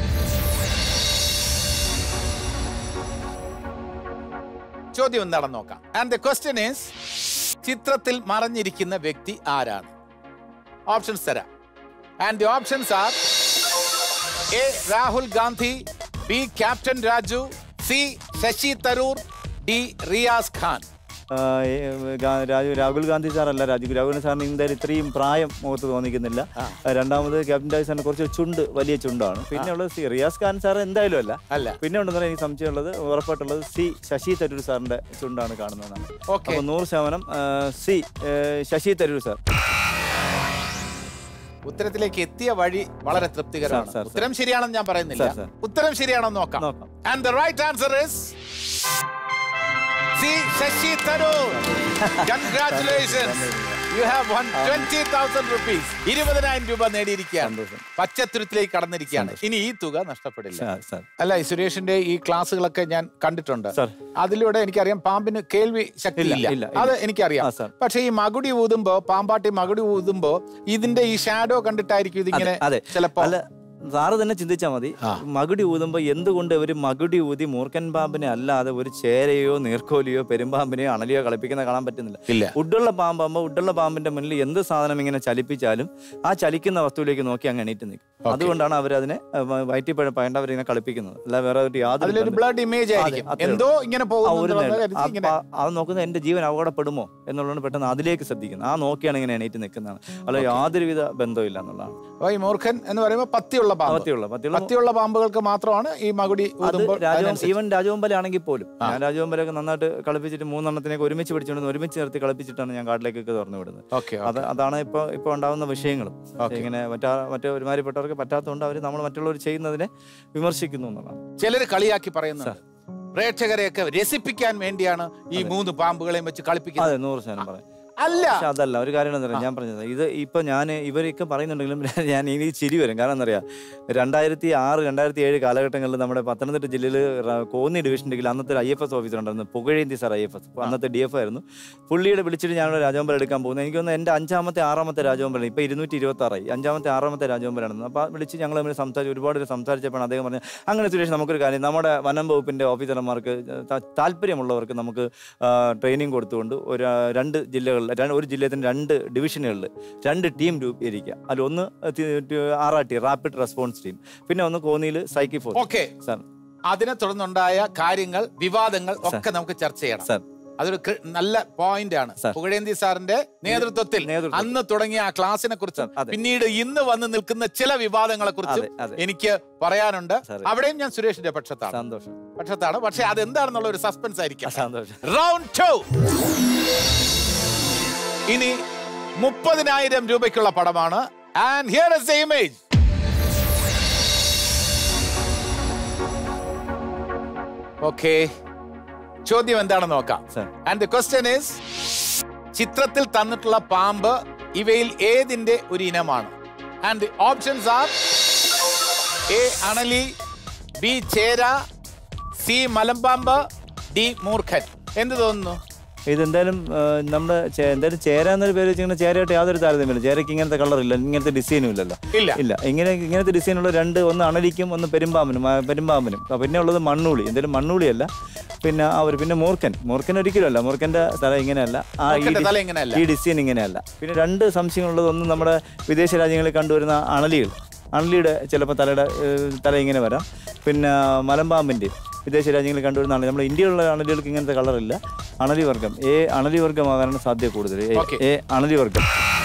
ചോദ്യം എന്താണെന്ന് നോക്കാം ആൻഡ് ദ ക്വസ്റ്റ്യൻ ഈസ് ചിത്രത്തിൽ മറഞ്ഞിരിക്കുന്ന വ്യക്തി ആരാണ് ഓപ്ഷൻസ് തരാം and the options are A Rahul Gandhi B captain Raju C Shashi Tharoor D Riyas Khan ആ, ഏ, ഗാ- രാജു രാഹുൽ ഗാന്ധി സാറല്ല രാജു രാഹുൽ ഗാന്ധി സാറിന് എന്തായാലും ഇത്രയും പ്രായം മുഖത്ത് തോന്നിക്കുന്നില്ല രണ്ടാമത് ക്യാപ്റ്റൻ രാജ് സാറിന് കുറച്ച് ചുണ്ട് വലിയ ചുണ്ടാണ് പിന്നെ ഉള്ളത് സി റിയാസ് ഖാൻ സാർ എന്തായാലും അല്ല അല്ല പിന്നെ ഉണ്ടെന്ന് എനിക്ക് സംശയമുള്ളത് ഉറപ്പായിട്ടുള്ളത് സി ശശി തരൂർ സാറിന്റെ ചുണ്ടാണ് കാണുന്നതാണ് ഓക്കെ അപ്പൊ നൂറ് ശതമാനം ആ, സി ഏ, ശശി തരൂർ സാർ ഉത്തരത്തിലേക്ക് എത്തിയ വഴി വളരെ സാർ, തൃപ്തികരമാണ് സാർ, സാർ. ഉത്തരം ശരിയാണെന്ന് ഞാൻ പറയുന്നില്ല സാർ, സാർ. ഉത്തരം ശരിയാണെന്ന് നോക്കാം നോക്കാം and the right answer is C Shashi Tharoor congratulations you have won twenty thousand rupees ഇരുപതിനായിരം രൂപ നേടിയിരിക്കുകയാണ് സന്തോഷം. പച്ചത്തുരുത്തിലേക്ക് കടന്നിരിക്കുകയാണ് ഇനി ഈ തുക നഷ്ടപ്പെടില്ല സാർ സാർ അല്ല ഈ സുരേഷിന്റെ ഈ ക്ലാസ്സുകളൊക്കെ ഞാൻ കണ്ടിട്ടുണ്ട് സാർ. അതിലൂടെ എനിക്കറിയാം പാമ്പിന് കേൾവി ശക്തി ഇല്ല, ഇല്ല ഇല്ല, അത് ഇല്ല. എനിക്കറിയാം ആ, സാർ. പക്ഷെ ഈ മകുടി ഊതുമ്പോ പാമ്പാട്ടി മകുടി ഊതുമ്പോ ഇതിന്റെ ഈ ഷാഡോ കണ്ടിട്ടായിരിക്കും ഇതിങ്ങനെ അതെ ചിലപ്പോ അല്ല സാറ് തന്നെ ചിന്തിച്ചാൽ മതി ആ. മകുടി ഊതുമ്പോ എന്തുകൊണ്ട് ഒരു മകുടി ഊതി മൂർഖൻ പാമ്പിനെ അല്ലാതെ ഒരു ചേരയോ നീർക്കോലിയോ പെരുമ്പാമ്പിനെയോ അണലിയോ കളിപ്പിക്കുന്ന കാണാൻ പറ്റുന്നില്ല ഇല്ല ഉഡുള്ള പാമ്പാകുമ്പോൾ ഉഡുള്ള പാമ്പിന്റെ മുന്നിൽ എന്ത് സാധനം ഇങ്ങനെ ചലിപ്പിച്ചാലും ആ ചലിക്കുന്ന വസ്തുവിലേക്ക് നോക്കി അങ്ങ് എണീറ്റ് നിൽക്കും അതുകൊണ്ടാണ് അവരതിനെ വയറ്റി പഴണ്ടവരിങ്ങനെ കളിപ്പിക്കുന്നത് അല്ല വേറെ ഒരു യാതൊരു അതിലൊരു ബന്ധവും- ബ്ലഡ് ഇമേജ് ആയിരിക്കും അതെ, അത്രേ എന്തോ ഇങ്ങനെ ആ ഒരു പോകുന്നു നേരം. അപ്പ അത് നോക്കുന്നത് എന്റെ ജീവൻ അപകടപ്പെടുമോ എന്നുള്ളതാണ് പെട്ടെന്ന് അതിലേക്ക് ശ്രദ്ധിക്കുന്നത് ആ നോക്കിയാണ് ഇങ്ങനെ എണീറ്റ് നിൽക്കുന്നതാണ് അല്ല യാതൊരുവിധ ബന്ധവും ഇല്ല എന്നുള്ളതാണ് ഈ മൂർഖൻ എന്ന് പറയുമ്പോൾ പത്തിയുള്ള പാമ്പ് പത്തിയുള്ള പത്തിയുള്ള പത്തിയുള്ള പാമ്പുകൾക്ക് മാത്രമാണ് ഈ മകുടി അത് ഊതുമ്പോൾ രാജവം അതിനനുസരിച്ച്. ഈവൻ രാജവമ്പല ആണെങ്കിൽ പോലും ഞാൻ രാജവമ്പലൊക്കെ നന്നായിട്ട് കളിപ്പിച്ചിട്ട് മൂന്നെണ്ണത്തിനൊക്കെ ഒരുമിച്ച് പിടിച്ചുകൊണ്ട് ഒരുമിച്ച് നിർത്തി കളിപ്പിച്ചിട്ടാണ് ഞാൻ കാട്ടിലേക്കൊക്കെ തുറന്നു വിടുന്നത് ഓക്കെ അത് അതാണ് ഇപ്പൊ ഇപ്പൊ ഉണ്ടാവുന്ന വിഷയങ്ങളും ഇങ്ങനെ മറ്റാ മറ്റേ ഒരുമാതിരിപ്പെട്ടവർക്ക് പറ്റാത്തതുകൊണ്ട് അവർ നമ്മൾ മറ്റുള്ളവർ ചെയ്യുന്നതിനെ വിമർശിക്കുന്നു എന്നുള്ളതാണ് ചിലര് കളിയാക്കി പറയുന്നുണ്ട് പ്രേക്ഷകരെയൊക്കെ രസിപ്പിക്കാൻ വേണ്ടിയാണ് ഈ മൂന്ന് പാമ്പുകളെയും വെച്ച് കളിപ്പിക്കുന്നത് അതെ നൂറ് ശതമാനം പറയാം അല്ല പക്ഷെ അതല്ല ഒരു കാര്യം എന്താ പറയാ ഞാൻ പറഞ്ഞത് ഇത് ഇപ്പൊ ഞാൻ ഇവരൊക്കെ പറയുന്നുണ്ടെങ്കിലും ഞാൻ ഇനി ചിരി വരും കാരണം എന്താ പറയാ രണ്ടായിരത്തി ആറ് രണ്ടായിരത്തി ഏഴ് കാലഘട്ടങ്ങളിൽ നമ്മുടെ പത്തനംതിട്ട ജില്ലയിൽ കോന്നി ഡിവിഷൻ്റെ കീഴിൽ അന്നത്തെ ഐ എഫ് എസ് ഓഫീസർ ഉണ്ടായിരുന്നു Pugazhenthi sir I F S അന്നത്തെ ഡി എഫ് ആയിരുന്നു പുള്ളിയുടെ വിളിച്ചിട്ട് ഞാൻ രാജവമ്പലം എടുക്കാൻ പോകുന്നത് എനിക്ക് തോന്നുന്നു എൻ്റെ അഞ്ചാമത്തെ ആറാമത്തെ രാജവമ്പലം ഇപ്പൊ ഇരുന്നൂറ്റി ഇരുപത്തി ആറായി അഞ്ചാമത്തെ ആറാമത്തെ രാജവമ്പലാണ് അപ്പോൾ വിളിച്ച് ഞങ്ങൾ തമ്മിൽ സംസാരിച്ച് ഒരുപാട് പേര് സംസാരിച്ചപ്പോൾ അദ്ദേഹം പറഞ്ഞു അങ്ങനെ സുരേഷ് നമുക്കൊരു കാര്യം നമ്മുടെ വനം വകുപ്പിന്റെ ഓഫീസർമാർക്ക് താ- താല്പര്യമുള്ളവർക്ക് നമുക്ക് ട്രെയിനിങ് കൊടുത്തുകൊണ്ട് ഒരു ആ, രണ്ട് ജില്ലകളിൽ രണ്ട് ഒരു ജില്ലത്തിന് രണ്ട് ഡിവിഷനുകളിൽ രണ്ട് ടീം രൂപീകരിക്കുക അതിൽ ഒന്ന് R R T rapid response team പിന്നെ ഒന്ന് കോന്നിയിൽ സൈക്കി ഫോഴ്സ് ഓക്കെ സാർ അതിനെ തുടർന്നുണ്ടായ കാര്യങ്ങൾ വിവാദങ്ങൾ ഒക്കെ നമുക്ക് ചർച്ച ചെയ്യണം സാർ അതൊരു കൃ- നല്ല പോയിന്റ് ആണ് സാർ. പുകഴേന്തി സാറിന്റെ നേതൃത്വത്തിൽ നേതൃത്വത്തിൽ. അന്ന് തുടങ്ങിയ ആ ക്ലാസിനെ കുറിച്ച് സാർ, അതെ. പിന്നീട് ഇന്ന് വന്ന് നിൽക്കുന്ന ചില വിവാദങ്ങളെ കുറിച്ചും അതെ, അതെ. എനിക്ക് പറയാനുണ്ട് സാർ. അവിടെയും ഞാൻ സുരേഷിന്റെ പക്ഷത്താണ് സന്തോഷം പക്ഷത്താണ് പക്ഷെ അതെന്താണെന്നുള്ള ഒരു സസ്പെൻസ് ആയിരിക്കും സന്തോഷം റൗണ്ട് ടു ഇനി മുപ്പതിനായിരം രൂപയ്ക്കുള്ള പടമാണ് and here is the image okay ചോദ്യം എന്താണെന്ന് നോക്കാം sir and the question is ചിത്രത്തിൽ തന്നിട്ടുള്ള പാമ്പ് ഇവയിൽ ഏതിന്റെ ഒരു ഇനമാണ് and the options are A അണലി ബി ചേര സി മലമ്പാമ്പ് ഡി മൂർഖൻ എന്ത് തോന്നുന്നു ഇതെന്തായാലും ആ, നമ്മുടെ ചേ- എന്തായാലും ചേര എന്നൊരു പേര് വെച്ചിങ്ങനെ ചേരയായിട്ട് യാതൊരു താരതമ്യമില്ല ചേരയ്ക്ക് ഇങ്ങനത്തെ കളർ ഇല്ല ഇങ്ങനത്തെ ഡിസൈനും ഇല്ലല്ലോ ഇല്ല ഇല്ല ഇങ്ങനെ ഇങ്ങനത്തെ ഡിസൈനുള്ള രണ്ട് ഒന്ന് അണലിക്കും ഒന്ന് പെരുമ്പാമ്പിനും ആ, പെരുമ്പാമ്പിനും ആ, പിന്നെ ഉള്ളത് മണ്ണൂളി എന്തായാലും മണ്ണൂളിയല്ല പിന്നെ ആ ഒരു പിന്നെ മൂർഖൻ മൂർഖൻ ഒരിക്കലും അല്ല മൂർഖന്റെ സ്ഥലം ഇങ്ങനെയല്ല ആ ഈ മൂർഖന്റെ ഡി- തല ഇങ്ങനെയല്ല. ഈ ഡിസൈൻ ഇങ്ങനെയല്ല പിന്നെ രണ്ട് സംശയങ്ങളുള്ളത് ഒന്ന് നമ്മുടെ വിദേശ രാജ്യങ്ങളിൽ കണ്ടുവരുന്ന അണലികൾ അണലിയുടെ ചിലപ്പോൾ തലയുടെ ഏഹ്, തല ഇങ്ങനെ വരാം പിന്നെ മലമ്പാമ്പിൻ്റെ വിദേശ രാജ്യങ്ങളിൽ കണ്ടുവരുന്ന അണലി നമ്മുടെ ഇന്ത്യയിലുള്ള അണലികൾക്ക് ഇങ്ങനത്തെ കളറില്ല അണലി വർഗം എ അണലി വർഗമാകാനാണ് സാധ്യത കൂടുതൽ എ- Okay. എ അണലി വർഗം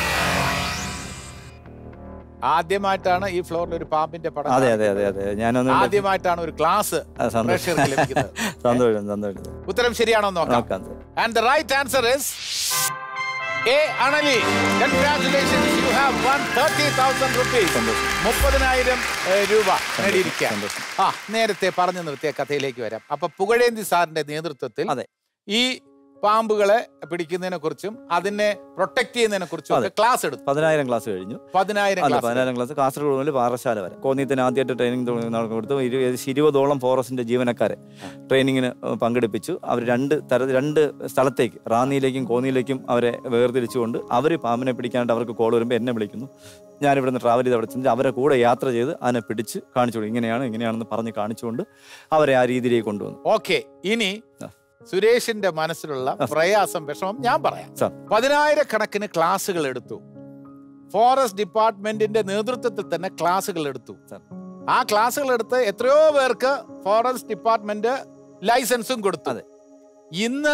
ആദ്യമായിട്ടാണ് ഈ ഫ്ലോറിൽ ഒരു പാമ്പിന്റെ പടം അതെ അതെ അതെ അതെ ഞാനൊന്ന് ആദ്യമായിട്ടാണ് ഒരു ക്ലാസ് ആ, സന്തോഷം പ്രേക്ഷകർക്ക് ലഭിക്കുന്നത് സന്തോഷം സന്തോഷം ഉത്തരം ശരിയാണോ എന്ന് നോക്കാം നോക്കാം sir and the right answer is A അണലി congratulations you have won thirty thousand rupees സന്തോഷം. മുപ്പതിനായിരം ഏഹ്, രൂപ നേടിയിരിക്കുക സന്തോഷം. ആ നേരത്തെ പറഞ്ഞു നിർത്തിയ കഥയിലേക്ക് വരാം അപ്പൊ പുകഴേന്തി സാറിന്റെ നേതൃത്വത്തിൽ അതെ. ഈ പാമ്പുകളെ പിടിക്കുന്നതിനെ കുറിച്ചും അതിനെ പ്രൊട്ടക്ട് ചെയ്യുന്നതിനെ കുറിച്ചും ഒക്കെ അതെ. ക്ലാസ് എടുത്തു പതിനായിരം ക്ലാസ് കഴിഞ്ഞു പതിനായിരം അല്ല ക്ലാസ് പതിനായിരം ക്ലാസ് കാസർഗോഡ് മുതൽ പാറശാല വരെ കോന്നിയത്തിന് ആദ്യമായിട്ട് ട്രെയിനിങ് നടന്നു കൊടുത്തു ഇരു- ഏകദേശം ഇരുപതോളം ഫോറസ്റ്റിന്റെ ജീവനക്കാരെ ട്രെയിനിങ്ങിന് പങ്കെടുപ്പിച്ചു അവർ രണ്ട് തര രണ്ട് സ്ഥലത്തേക്ക് റാന്നിയിലേക്കും കോന്നിയിലേക്കും അവരെ വേർതിരിച്ചുകൊണ്ട് അവർ പാമ്പിനെ പിടിക്കാനായിട്ട് അവർക്ക് കോൾ വരുമ്പോൾ എന്നെ വിളിക്കുന്നു ഞാനിവിടെ നിന്ന് ട്രാവൽ ചെയ്ത് അവിടെ ചെന്നിട്ട് അവരെ കൂടെ യാത്ര ചെയ്ത് അതിനെ പിടിച്ച് കാണിച്ചു കൊടുക്കും ഇങ്ങനെയാണ് ഇങ്ങനെയാണെന്ന് പറഞ്ഞ് കാണിച്ചുകൊണ്ട് അവരെ ആ രീതിയിലേക്ക് കൊണ്ടുവന്നു ഓക്കെ ഇനി ആ. സുരേഷിന്റെ മനസ്സിലുള്ള പ്രയാസം വിഷമം ഞാൻ പറയാം സാർ പതിനായിരക്കണക്കിന് ക്ലാസ്സുകൾ എടുത്തു ഫോറസ്റ്റ് ഡിപ്പാർട്ട്മെന്റിന്റെ നേതൃത്വത്തിൽ തന്നെ ക്ലാസ്സുകൾ എടുത്തു സാർ. ആ ക്ലാസ്സുകൾ എടുത്ത് എത്രയോ പേർക്ക് ഫോറസ്റ്റ് ഡിപ്പാർട്ട്മെന്റ് ലൈസൻസും കൊടുത്തു അതെ. ഇന്ന്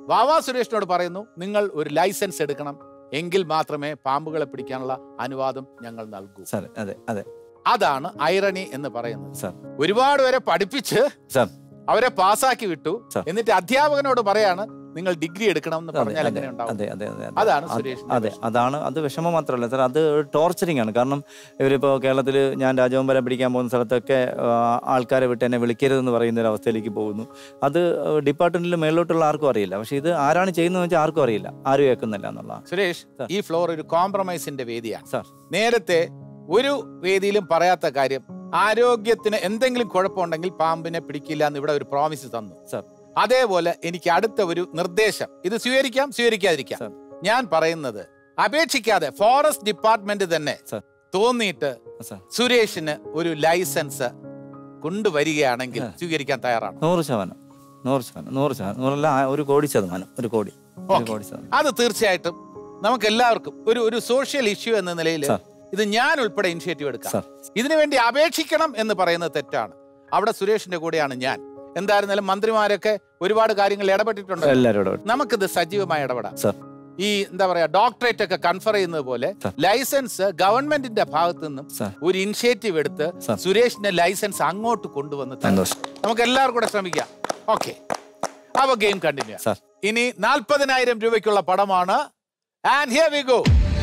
വാവാ സുരേഷിനോട് പറയുന്നു നിങ്ങൾ ഒരു ലൈസൻസ് എടുക്കണം എങ്കിൽ മാത്രമേ പാമ്പുകളെ പിടിക്കാനുള്ള അനുവാദം ഞങ്ങൾ നൽകൂ സാർ അതെ അതെ അതാണ് ഐറണി എന്ന് പറയുന്നത് സാർ ഒരുപാട് പേരെ പഠിപ്പിച്ച് സാർ അവരെ പാസ്സാക്കി വിട്ടു സാർ. എന്നിട്ട് അധ്യാപകനോട് പറയാണ് നിങ്ങൾ ഡിഗ്രി എടുക്കണം എന്ന് അതെ പറഞ്ഞാൽ അതെ എങ്ങനെ ഉണ്ടാവും അതെ അതെ അതെ അതെ. അതാണ് അത് സുരേഷിന്റെ അതെ വിഷമം. അതാണ് അത് വിഷമം മാത്രമല്ല സാർ അത് ടോർച്ചറിങ് ആണ് കാരണം ഇവരിപ്പോൾ കേരളത്തിൽ ഞാൻ രാജവമ്പരം പിടിക്കാൻ പോകുന്ന സ്ഥലത്തൊക്കെ ആ, ആൾക്കാരെ വിട്ട് എന്നെ വിളിക്കരുതെന്ന് പറയുന്ന ഒരു അവസ്ഥയിലേക്ക് പോകുന്നു അത് ഡിപ്പാർട്ട്മെന്റിൽ മേളിലോട്ടുള്ള ആർക്കും അറിയില്ല പക്ഷെ ഇത് ആരാണ് ചെയ്യുന്നതെന്ന് വെച്ചാൽ ആർക്കും അറിയില്ല ആരും കേൾക്കുന്നില്ല എന്നുള്ളതാണ് സുരേഷ് സാർ. ഈ ഫ്ലോർ ഒരു കോംപ്രമൈസിന്റെ വേദിയാണ് സാർ നേരത്തെ ഒരു വേദിയിലും പറയാത്ത കാര്യം ആരോഗ്യത്തിന് എന്തെങ്കിലും കുഴപ്പമുണ്ടെങ്കിൽ പാമ്പിനെ പിടിക്കില്ല എന്ന് ഇവിടെ ഒരു പ്രോമിസ് തന്നു സാർ. അതേപോലെ എനിക്ക് അടുത്ത ഒരു നിർദ്ദേശം ഇത് സ്വീകരിക്കാം സ്വീകരിക്കാതിരിക്കാം സാർ. ഞാൻ പറയുന്നത് അപേക്ഷിക്കാതെ ഫോറസ്റ്റ് ഡിപ്പാർട്ട്മെന്റ് തന്നെ സാർ. തോന്നിയിട്ട് സാർ സുരേഷിന് ഒരു ലൈസൻസ് കൊണ്ടുവരികയാണെങ്കിൽ ആ. സ്വീകരിക്കാൻ തയ്യാറാണ് നൂറ് ശതമാനം നൂറ് ശതമാനം നൂറ് ശതമാനം നൂറല്ല ആ, ഒരു കോടി ശതമാനം ഒരു കോടി ഒരു ഓക്കേ. കോടി ശതമാനം അത് തീർച്ചയായിട്ടും നമുക്ക് എല്ലാവർക്കും ഒരു ഒരു സോഷ്യൽ ഇഷ്യൂ എന്ന നിലയിൽ സാർ. ഇത് ഞാൻ ഉൾപ്പെടെ ഇനിഷ്യേറ്റീവ് എടുക്കാം സാർ. ഇതിനു വേണ്ടി അപേക്ഷിക്കണം എന്ന് പറയുന്നത് തെറ്റാണ് അവിടെ സുരേഷിന്റെ കൂടെയാണ് ഞാൻ എന്തായിരുന്നാലും മന്ത്രിമാരൊക്കെ ഒരുപാട് കാര്യങ്ങൾ ഇടപെട്ടിട്ടുണ്ട് എല്ലാവരോടും നമുക്കിത് സജീവമായി ഇടപെടാം സാർ. ഈ എന്താ പറയാ ഡോക്ടറേറ്റ് ഒക്കെ കൺഫർ ചെയ്യുന്നത് പോലെ സാർ. ലൈസൻസ് ഗവൺമെന്റിന്റെ ഭാഗത്തു നിന്നും സാർ. ഒരു ഇനിഷ്യേറ്റീവ് എടുത്ത് സാർ. സുരേഷിന്റെ ലൈസൻസ് അങ്ങോട്ട് കൊണ്ടുവന്ന് തരണം. സന്തോഷം നമുക്ക് എല്ലാവർക്കും കൂടെ ശ്രമിക്കാം ഓക്കെ അപ്പൊ ഗെയിം കണ്ടിന്യൂ സാർ. ഇനി നാൽപ്പതിനായിരം രൂപയ്ക്കുള്ള പടമാണ് ആൻഡ് ഹിയർ വി ഗോ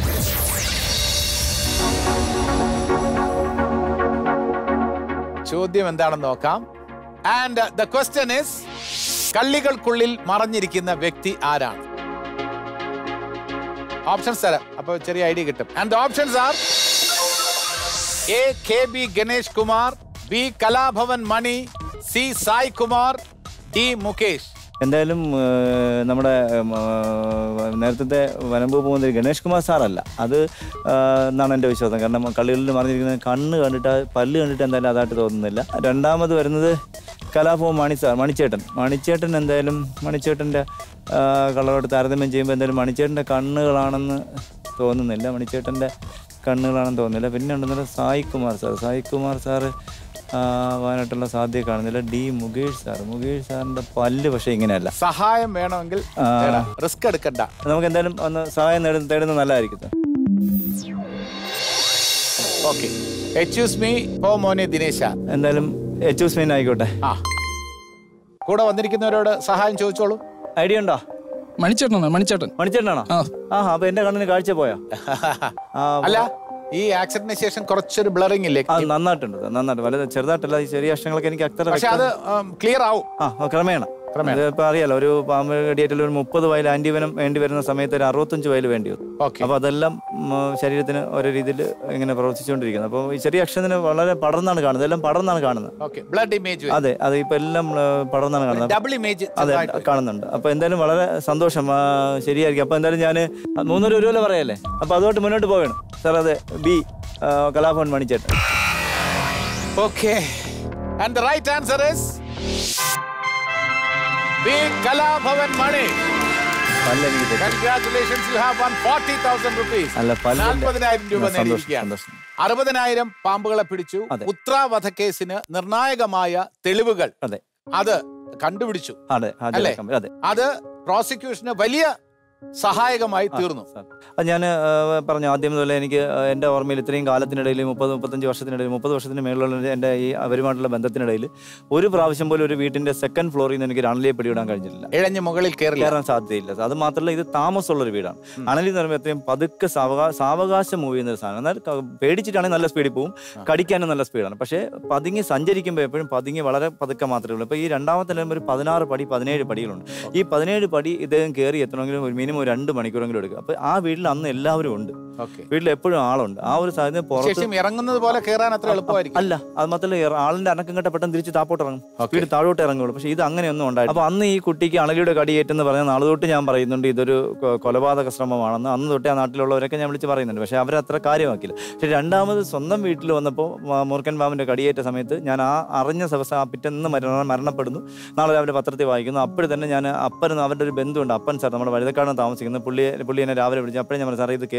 ചോദ്യം എന്താണെന്ന് നോക്കാം ആൻഡ് ദ ക്വസ്റ്റ്യൻ ഇസ് കള്ളികൾക്കുള്ളിൽ മറഞ്ഞിരിക്കുന്ന വ്യക്തി ആരാണ് ഓപ്ഷൻസ് തരാം അപ്പൊ ചെറിയ ഐഡിയ കിട്ടും and the options are A K B Ganesh Kumar B Kalabhavan Mani C Sai Kumar D Mukesh എന്തായാലും ഏഹ്, നമ്മുടെ ഉം, ഏഹ്, നേരത്തെ വനംവകുപ്പ് മന്ത്രി ഗണേഷ് കുമാർ സാറല്ല അത് ഏഹ്, എന്നാണ് എൻ്റെ വിശ്വാസം കാരണം കള്ളികളിൽ മറിഞ്ഞിരിക്കുന്നത് കണ്ണ് കണ്ടിട്ട് പല്ല് കണ്ടിട്ട് എന്തായാലും അതായിട്ട് തോന്നുന്നില്ല രണ്ടാമത് വരുന്നത് കലാഭവൻ മണി സാർ മണിച്ചേട്ടൻ മണിച്ചേട്ടൻ എന്തായാലും മണിച്ചേട്ടൻ്റെ കളറോട് താരതമ്യം ചെയ്യുമ്പോൾ എന്തായാലും മണിച്ചേട്ടൻ്റെ കണ്ണുകളാണെന്ന് തോന്നുന്നില്ല മണിച്ചേട്ടൻ്റെ കണ്ണുകളാണെന്ന് തോന്നുന്നില്ല പിന്നെ ഉണ്ടെന്നുള്ള സായി കുമാർ സാർ സായി കുമാർ സാറ് ആവാനായിട്ടുള്ള സാധ്യത കാണുന്നില്ല ഡി മുകേഷ് സാർ മുകേഷ് സാറിന്റെ പല്ല് പക്ഷേ ഇങ്ങനെയല്ല സഹായം വേണമെങ്കിൽ ആ. റിസ്ക് എടുക്കണ്ട നമുക്ക് എന്തായാലും ഒന്ന് സഹായം നേടുന്ന തേടുന്നത് നല്ലതായിരിക്കും സാർ. ഓക്കെ എക്സ്ക്യൂസ് മീ പോ മോനെ ദിനേശ എന്തായാലും എച്ച് ഉസ്മീൻ ആയിക്കോട്ടെ ആ കൂടെ വന്നിരിക്കുന്നവരോട് സഹായം ചോദിച്ചോളൂ ഐഡിയ ഉണ്ടോ മണിച്ചേട്ടനാണ് മണിച്ചേട്ടൻ മണിച്ചേട്ടനാണോ ആ ആ അപ്പൊ എന്റെ കണ്ണിന് കാഴ്ച പോയോ ആ, അല്ല ഈ ആക്സിഡന്റിന് ശേഷം കുറച്ചൊരു ബ്ലറിംഗ് ഇല്ലേ ആ നന്നായിട്ടുണ്ട് സാർ, നന്നായിട്ട് വലുത് ചെറുതായിട്ടല്ല ഈ ചെറിയ അക്ഷരങ്ങളൊക്കെ എനിക്ക് അത്ര പക്ഷെ അത് ക്ലിയർ ആവും ആ ആ, ക്രമേണ ക്രമേണ. അത് ഇപ്പൊ അറിയാലോ ഒരു പാമ്പ് കടിയേറ്റിൽ ഒരു മുപ്പത് വയൽ ആന്റിവനം വേണ്ടി വരുന്ന സമയത്ത് ഒരു അറുപത്തഞ്ച് വയൽ വേണ്ടി വരും ഓക്കെ അപ്പൊ അതെല്ലാം ഉം, ശരീരത്തിന് ഓരോ രീതിയിൽ ഇങ്ങനെ പ്രവർത്തിച്ചുകൊണ്ടിരിക്കുന്നത് അപ്പോൾ ഈ ചെറിയ അക്ഷരത്തിന് വളരെ പടർന്നാണ് കാണുന്നത് എല്ലാം പടർന്നാണ് കാണുന്നത് ഓക്കെ ബ്ലഡ് ഇമേജ് അതെ അത് ഇപ്പൊ എല്ലാം ആ, പടർന്നാണ് കാണുന്നത് ഡബിൾ ഇമേജ് അതെ കാണുന്നുണ്ട് അപ്പൊ എന്തായാലും വളരെ സന്തോഷം ആ, ശരിയായിരിക്കും അപ്പൊ എന്തായാലും ഞാൻ മൂന്നര ഒരു പോലെ പറയല്ലേ അപ്പൊ അതുകൊണ്ട് മുന്നോട്ട് പോവുകയാണ് സാർ അതെ ബി ആ, കലാഭവൻ മണിച്ചേട്ടൻ okay and the right answer is B Kalabhavan Mani പല്ല് എനിക്ക് തെറ്റി. Congratulations you have won forty thousand rupees അല്ല പല്ല് നാൽപ്പതിനായിരം രൂപ സന്തോഷം, നേടിയിരിക്കുകയാണ് സന്തോഷം. അറുപതിനായിരം പാമ്പുകളെ പിടിച്ചു അതെ. ഉത്ര വധക്കേസിന് നിർണായകമായ തെളിവുകൾ അതെ അത് കണ്ടുപിടിച്ചു അതെ അല്ലേ? ഹാജരാക്കാൻ പറ്റും. അതെ അത് പ്രോസിക്യൂഷന് വലിയ സഹായകമായി തീർന്നു സാർ. അത് ഞാൻ പറഞ്ഞു ആദ്യം മുതലേ എനിക്ക് ആ, എൻ്റെ ഓർമ്മയിൽ ഇത്രയും കാലത്തിനിടയിൽ മുപ്പത് മുപ്പത്തഞ്ച് വർഷത്തിനിടയിൽ മുപ്പത് വർഷത്തിന് മേളിലുള്ള എൻ്റെ ഈ അവരുമായിട്ടുള്ള ബന്ധത്തിനിടയിൽ ഒരു പ്രാവശ്യം പോലും ഒരു വീട്ടിന്റെ സെക്കൻഡ് ഫ്ലോറിൽ നിന്ന് എനിക്ക് ഒരു അണലിയെ പിടിവിടാൻ കഴിഞ്ഞിട്ടില്ല ഇഴഞ്ഞ് മുകളിൽ കയറില്ല കയറാൻ സാധ്യതയില്ല അത് മാത്രമല്ല ഇത് താമസമുള്ള ഒരു വീടാണ് അണലി എന്ന് പറയുമ്പോൾ എത്രയും പതുക്കെ സാവകാ സാവകാശം മൂവ് ചെയ്യുന്ന ഒരു സാധനം എന്നാൽ ക- പേടിച്ചിട്ടാണെങ്കിൽ നല്ല സ്പീഡിൽ പോകും കടിക്കാനും നല്ല സ്പീഡാണ് പക്ഷേ പതുങ്ങി സഞ്ചരിക്കുമ്പോൾ എപ്പോഴും പതുങ്ങി വളരെ പതുക്കെ മാത്രമേ ഉള്ളൂ ഇപ്പോൾ ഈ രണ്ടാമത്തെ നിലയിൽ ഒരു പതിനാറ് പടി പതിനേഴ് പടികളുണ്ട് ഈ പതിനേഴ് പടി ഇദ്ദേഹം കയറി എത്തണമെങ്കിലും ഒരു മിനിമം ഒരു രണ്ട് മണിക്കൂറെങ്കിലും എടുക്കും അപ്പോൾ ആ വീട്ടിൽ അന്ന് എല്ലാവരും ഉണ്ട് ഓക്കെ വീട്ടിൽ എപ്പോഴും ആളുണ്ട് ആ ഒരു സാധ്യത പുറത്ത് ശേഷം ഇറങ്ങുന്നത് പോലെ കയറാൻ അത്ര എളുപ്പമായിരിക്കും അല്ല അത് മാത്രമല്ല ഈ ആളിന്റെ അനക്കം കേട്ട പെട്ടെന്ന് തിരിച്ച് താപ്പോട്ട് ഇറങ്ങും സ്പീഡ് താഴോട്ട് ഇറങ്ങുള്ളൂ പക്ഷേ ഇത് അങ്ങനെയൊന്നും ഉണ്ടായി അപ്പൊ അന്ന് ഈ കുട്ടിക്ക് അണലിയുടെ കടിയേറ്റെന്ന് പറഞ്ഞ നാളെ തൊട്ട് ഞാൻ പറയുന്നുണ്ട് ഇതൊരു കൊ- കൊലപാതക ശ്രമമാണെന്ന് അന്ന് തൊട്ട് ആ നാട്ടിലുള്ളവരൊക്കെ ഞാൻ വിളിച്ച് പറയുന്നുണ്ട് പക്ഷേ അവരത്ര കാര്യമാക്കില്ല പക്ഷേ രണ്ടാമത് സ്വന്തം വീട്ടിൽ വന്നപ്പോൾ മൂർക്കൻ ബാബിന്റെ കടിയേറ്റ സമയത്ത് ഞാൻ ആ അറിഞ്ഞ ദിവസം ആ പിറ്റേന്ന് മരണ മരണപ്പെടുന്നു നാളെ രാവിലെ പത്രത്തിൽ വായിക്കുന്നു അപ്പോഴും തന്നെ ഞാൻ അപ്പൻ അവരുടെ ഒരു ബന്ധുണ്ട് അപ്പൻ സാർ നമ്മുടെ വഴുതക്കാടാണ് താമസിക്കുന്നത് പുള്ളി പുള്ളി എന്നെ രാവിലെ വിളിച്ചു അപ്പോഴേ ഞാൻ പറഞ്ഞു സാറേ ഇത് കേസ് കൊടുക്കണം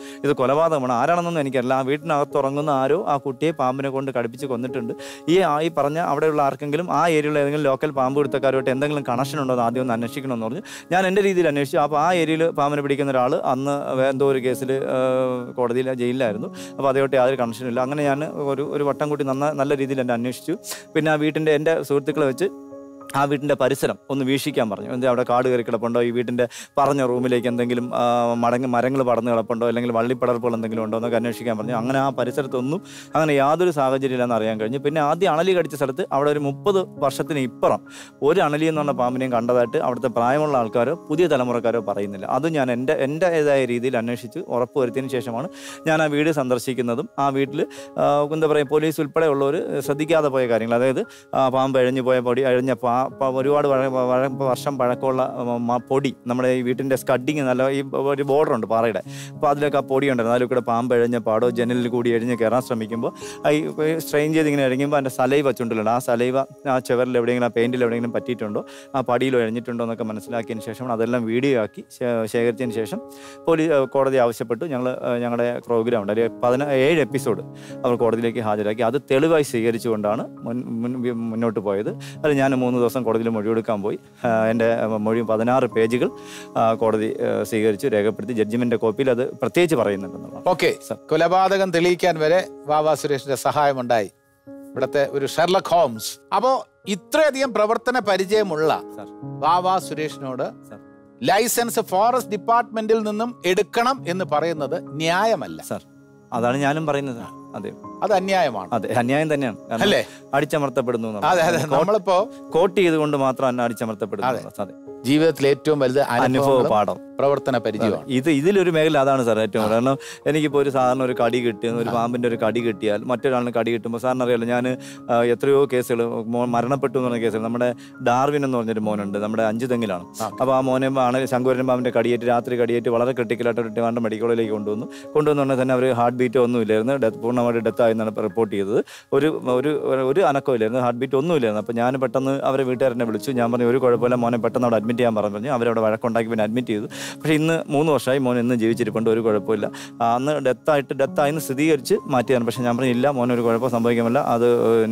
ഇത് കൊലപാതകമാണ് ആരാണെന്നൊന്നും എനിക്കറിയില്ല ആ വീട്ടിനകത്ത് ഉറങ്ങുന്ന ആരോ ആ കുട്ടിയെ പാമ്പിനെ കൊണ്ട് കടിപ്പിച്ച് കൊന്നിട്ടുണ്ട് ഈ ആ ഈ പറഞ്ഞ അവിടെയുള്ള ആർക്കെങ്കിലും ആ ഏരിയയിലുള്ള ഏതെങ്കിലും ലോക്കൽ പാമ്പ് പിടുത്തക്കാരുമായിട്ട് എന്തെങ്കിലും കണക്ഷൻ ഉണ്ടോ എന്ന് ആദ്യം ഒന്ന് അന്വേഷിക്കണമെന്ന് പറഞ്ഞു ഞാൻ എൻ്റെ രീതിയിൽ അന്വേഷിച്ചു അപ്പോൾ ആ ഏരിയയിൽ പാമ്പിനെ പിടിക്കുന്ന ഒരാൾ അന്ന് വേ- എന്തോ ഒരു കേസിൽ കോടതിയിൽ ജയിലിലായിരുന്നു അപ്പോൾ അതേമായിട്ട് യാതൊരു കണക്ഷനും ഇല്ല അങ്ങനെ ഞാൻ ഒരു ഒരു വട്ടം കൂട്ടി നന്ന നല്ല രീതിയിൽ എന്നെ അന്വേഷിച്ചു പിന്നെ ആ വീട്ടിൻ്റെ എൻ്റെ സുഹൃത്തുക്കളെ വെച്ച് ആ വീട്ടിൻ്റെ പരിസരം ഒന്ന് വീക്ഷിക്കാൻ പറഞ്ഞു എന്താ അവിടെ കാട് കയറി കിടപ്പുണ്ടോ ഈ വീട്ടിൻ്റെ പറഞ്ഞ റൂമിലേക്ക് എന്തെങ്കിലും ആ, മടങ്ങ് മരങ്ങൾ പടർന്ന് കിടപ്പുണ്ടോ അല്ലെങ്കിൽ വള്ളിപ്പടർപ്പുകൾ എന്തെങ്കിലും ഉണ്ടോ എന്നൊക്കെ അന്വേഷിക്കാൻ പറഞ്ഞു അങ്ങനെ ആ പരിസരത്തൊന്നും അങ്ങനെ യാതൊരു സാഹചര്യമില്ലെന്ന് അറിയാൻ കഴിഞ്ഞു പിന്നെ ആദ്യം അണലി കടിച്ച സ്ഥലത്ത് അവിടെ ഒരു മുപ്പത് വർഷത്തിന് ഇപ്പുറം ഒരു അണലി എന്ന് പറഞ്ഞ പാമ്പിനെയും കണ്ടതായിട്ട് അവിടുത്തെ പ്രായമുള്ള ആൾക്കാരോ പുതിയ തലമുറക്കാരോ പറയുന്നില്ല അത് ഞാൻ എൻ്റെ എൻ്റെതായ രീതിയിൽ അന്വേഷിച്ച് ഉറപ്പ് വരുത്തിയതിന് ശേഷമാണ് ഞാൻ ആ വീട് സന്ദർശിക്കുന്നതും ആ വീട്ടിൽ എന്താ പറയുക പോലീസ് ഉൾപ്പെടെയുള്ളവർ ശ്രദ്ധിക്കാതെ പോയ കാര്യങ്ങൾ അതായത് ആ പാമ്പ് അഴിഞ്ഞു പോയ പൊടി അഴിഞ്ഞ പാ പ- ഒരുപാട് വഴ- വഴ- വർഷം പഴക്കമുള്ള ഉം, ആ പൊടി നമ്മുടെ ഈ വീട്ടിൻ്റെ സ്കഡിങ് നല്ല ഈ ഒരു ബോർഡർ ഉണ്ട് പാറയുടെ അപ്പോൾ അതിലൊക്കെ ആ പൊടി ഉണ്ടായിരുന്നു അതിൽ കൂടെ പാമ്പ് എഴിഞ്ഞ പാടോ ജനലിൽ കൂടി എഴിഞ്ഞ് കയറാൻ ശ്രമിക്കുമ്പോൾ ഈ സ്ട്രെയിൻ ചെയ്ത് ഇങ്ങനെ എഴിഞ്ഞുമ്പോൾ അതിൻ്റെ സലൈവ ചുണ്ടിലുണ്ട് ആ സലൈവ ആ ചുവരിൽ എവിടെയെങ്കിലും ആ പെയിൻറ്റിൽ എവിടെയെങ്കിലും പറ്റിയിട്ടുണ്ടോ ആ പടിയിലോ എഴിഞ്ഞിട്ടുണ്ടോ എന്നൊക്കെ മനസ്സിലാക്കിയതിന് ശേഷം അതെല്ലാം വീഡിയോ ആക്കി ശേ- ശേഖരിച്ചതിന് ശേഷം പോലീസ് കോടതി ആവശ്യപ്പെട്ടു ഞങ്ങൾ ഞങ്ങളുടെ പ്രോഗ്രാം ഉണ്ട് ഒരു പതിന ഏഴ് എപ്പിസോഡ് അവർ കോടതിയിലേക്ക് ഹാജരാക്കി അത് തെളിവായി സ്വീകരിച്ചുകൊണ്ടാണ് മുൻ മുൻ- മുന്നോട്ട് പോയത് അത് ഞാൻ മൂന്ന് ദിവസം കോടതിയിൽ മൊഴിയെടുക്കാൻ പോയി ആ, എൻ്റെ മൊഴി പതിനാറ് പേജുകൾ ആ, കോടതി ആ, സ്വീകരിച്ചു രേഖപ്പെടുത്തി ജഡ്ജിമെൻ്റെ കോപ്പിയിൽ അത് പ്രത്യേകിച്ച് പറയുന്നുണ്ടെന്നുള്ളതാണ് ഓക്കെ സർ. കൊലപാതകം തെളിയിക്കാൻ വരെ വാവാ സുരേഷിന്റെ സഹായമുണ്ടായി ഇവിടുത്തെ ഒരു ഷെർലക് ഹോംസ് അപ്പോ ഇത്രയധികം പ്രവർത്തന പരിചയമുള്ള സർ. വാവാ സുരേഷിനോട് സർ. ലൈസൻസ് ഫോറസ്റ്റ് ഡിപ്പാർട്ട്മെന്റിൽ നിന്നും എടുക്കണം എന്ന് പറയുന്നത് ന്യായമല്ല സാർ അതാണ് ഞാനും പറയുന്നത് അതെ അത് അന്യായമാണ് അതെ അന്യായം തന്നെയാണ് കാരണം അല്ലേ അടിച്ചമർത്തപ്പെടുന്നു എന്നുള്ളത്. അതെ അതെ നമ്മളിപ്പോ കോട്ട് ചെയ്തുകൊണ്ട് മാത്രം എന്നെ അടിച്ചമർത്തപ്പെടുന്നു അതെ. എന്നുള്ളത്. അതെ ജീവിതത്തിൽ ഏറ്റവും വലുത് അനുഭവ അനുഭവങ്ങളും പാഠം പ്രവർത്തന പരിചയമാണ് ഇത് ഇതിലൊരു മേഖല അതാണ് സാർ ഏറ്റവും കൂടുതൽ. കാരണം എനിക്കിപ്പോൾ ഒരു സാധാരണ ഒരു കടി കിട്ടിയ ഒരു പാമ്പിന്റെ ഒരു കടി കിട്ടിയാൽ മറ്റൊരാളിന് കടി കിട്ടുമ്പോൾ സാറിന് അറിയാലോ ഞാൻ എത്രയോ കേസുകൾ മോൻ മരണപ്പെട്ടു എന്ന് പറഞ്ഞ കേസുകൾ നമ്മുടെ ഡാർവിൻ എന്ന് പറഞ്ഞൊരു മോനുണ്ട് നമ്മുടെ അഞ്ചു തെങ്ങിലാണ് അപ്പോൾ ആ മോനെ ആണ് ശങ്കുവരൻ പാമ്പിന്റെ കടിയേറ്റ് രാത്രി കടിയേറ്റ് വളരെ ക്രിട്ടിക്കലായിട്ട് ട്രിവാൻഡ്രം മെഡിക്കൽ കോളേജിലേക്ക് കൊണ്ടുവന്നു കൊണ്ടുവന്നുകൊണ്ട് തന്നെ അവർ ഹാർട്ട് ബീറ്റോ ഒന്നും ഇല്ലായിരുന്നു ഡെത്ത് പൂർണ്ണമായിട്ട് ഡെത്ത് ആയെന്നാണ് റിപ്പോർട്ട് ചെയ്തത് ഒരു ഒരു ഒരു അനക്കവും ഇല്ലായിരുന്നു ഹാർട്ട് ബീറ്റ് ഒന്നും ഇല്ലായിരുന്നു അപ്പോൾ ഞാൻ പെട്ടെന്ന് അവരെ വീട്ടുകാരനെ വിളിച്ചു ഞാൻ പറഞ്ഞു ഒരു കുഴപ്പമില്ല മോനെ പെട്ടെന്ന് അവിടെ അഡ്മിറ്റ് ചെയ്യാൻ പറഞ്ഞു അവരവിടെ വഴക്കുണ്ടാക്കി പിന്നെ അഡ്മിറ്റ് ചെയ്തു പക്ഷേ ഇന്ന് മൂന്ന് വർഷമായി മോൻ ഇന്ന് ജീവിച്ചിരിപ്പുണ്ട് ഒരു കുഴപ്പമില്ല ആ, അന്ന് ഡെത്തായിട്ട് ഡെത്തായെന്ന് സ്ഥിരീകരിച്ച് മാറ്റിയാണ് പക്ഷേ ഞാൻ പറഞ്ഞു ഇല്ല മോനെ ഒരു കുഴപ്പം സംഭവിക്കുന്നില്ല അത്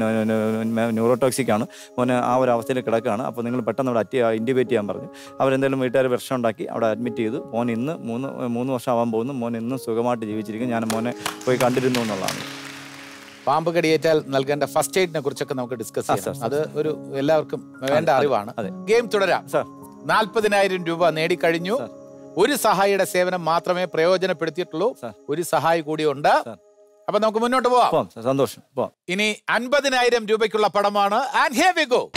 ന്യൂറോടോക്സിക് ആണ് മോന് ആ ഒരു അവസ്ഥയിൽ കിടക്കുകയാണ് അപ്പോൾ നിങ്ങൾ പെട്ടെന്ന് അവിടെ അറ്റി ഇൻറ്റിബേറ്റ് ചെയ്യാൻ പറഞ്ഞു അവരെന്തായാലും വീട്ടുകാർ പ്രശ്നം ഉണ്ടാക്കി അവിടെ അഡ്മിറ്റ് ചെയ്തു മോൻ ഇന്ന് മൂന്ന് മൂന്ന് വർഷം ആവാൻ പോകുന്നു മോൻ ഇന്നും സുഖമായിട്ട് ജീവിച്ചിരിക്കും ഞാൻ മോനെ പോയി കണ്ടിരുന്നു എന്നുള്ളതാണ് പാമ്പ് കടിയേറ്റാൽ നൽകേണ്ട ഫസ്റ്റ് എയ്ഡിനെ കുറിച്ചൊക്കെ നമുക്ക് ഡിസ്കസ് ആ, ചെയ്യാം സർ, സർ, അത് ഒരു എല്ലാവർക്കും വേണ്ട അതെ, അറിവാണ് അതെ. ഗെയിം തുടരാം സാർ നാൽപ്പതിനായിരം രൂപ നേടിക്കഴിഞ്ഞു സർ. ഒരു സഹായിയുടെ സേവനം മാത്രമേ പ്രയോജനപ്പെടുത്തിയിട്ടുള്ളൂ സർ. ഒരു സഹായി കൂടിയുണ്ട് സർ. അപ്പൊ നമുക്ക് മുന്നോട്ട് പോവാം പോവാം സാർ സന്തോഷം പോവാം ഇനി അൻപതിനായിരം രൂപയ്ക്കുള്ള പടമാണ് ആൻഡ് ഹിയർ വി ഗോ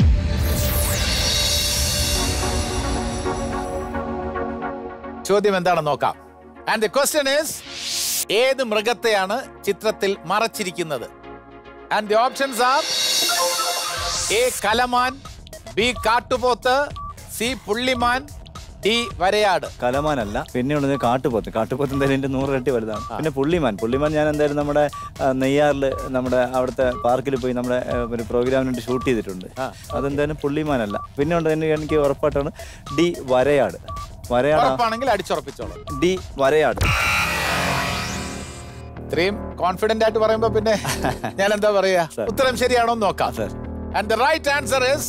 ചോദ്യം എന്താണെന്ന് നോക്കാം ആൻഡ് ദ ക്വസ്റ്റ്യൻ ഈസ് ഏത് മൃഗത്തെയാണ് ചിത്രത്തിൽ മറച്ചിരിക്കുന്നത് and the options are A കലമാൻ ബി കാട്ടുപോത്ത് സി പുള്ളിമാൻ ഡി വരയാട് കലമാനല്ല പിന്നെ ഉള്ളത് കാട്ടുപോത്ത് കാട്ടുപോത്ത് എന്തായാലും എൻ്റെ നൂറിരട്ടി വലുതാണ് പിന്നെ പുള്ളിമാൻ പുള്ളിമാൻ ഞാൻ എന്തായാലും നമ്മുടെ ആ, നെയ്യാറിൽ നമ്മുടെ അവിടുത്തെ പാർക്കിൽ പോയി നമ്മുടെ ആ, ഒരു പ്രോഗ്രാമിന് വേണ്ടി ഷൂട്ട് ചെയ്തിട്ടുണ്ട് അതെന്തായാലും പുള്ളിമാനല്ല പിന്നെ ഉണ്ട് എനിക്ക് എനിക്ക് ഉറപ്പായിട്ടാണ് ഡി വരയാട് വരയാട് ഉറപ്പാണെങ്കിൽ അടിച്ചുറപ്പിച്ചോളൂ ഡി വരയാട് ഇത്രയും കോൺഫിഡന്റ് ആയിട്ട് പറയുമ്പോ പിന്നെ ഞാൻ എന്താ പറയാ Sir. ഉത്തരം ശരിയാണോ എന്ന് നോക്കാം Sir. And the right answer is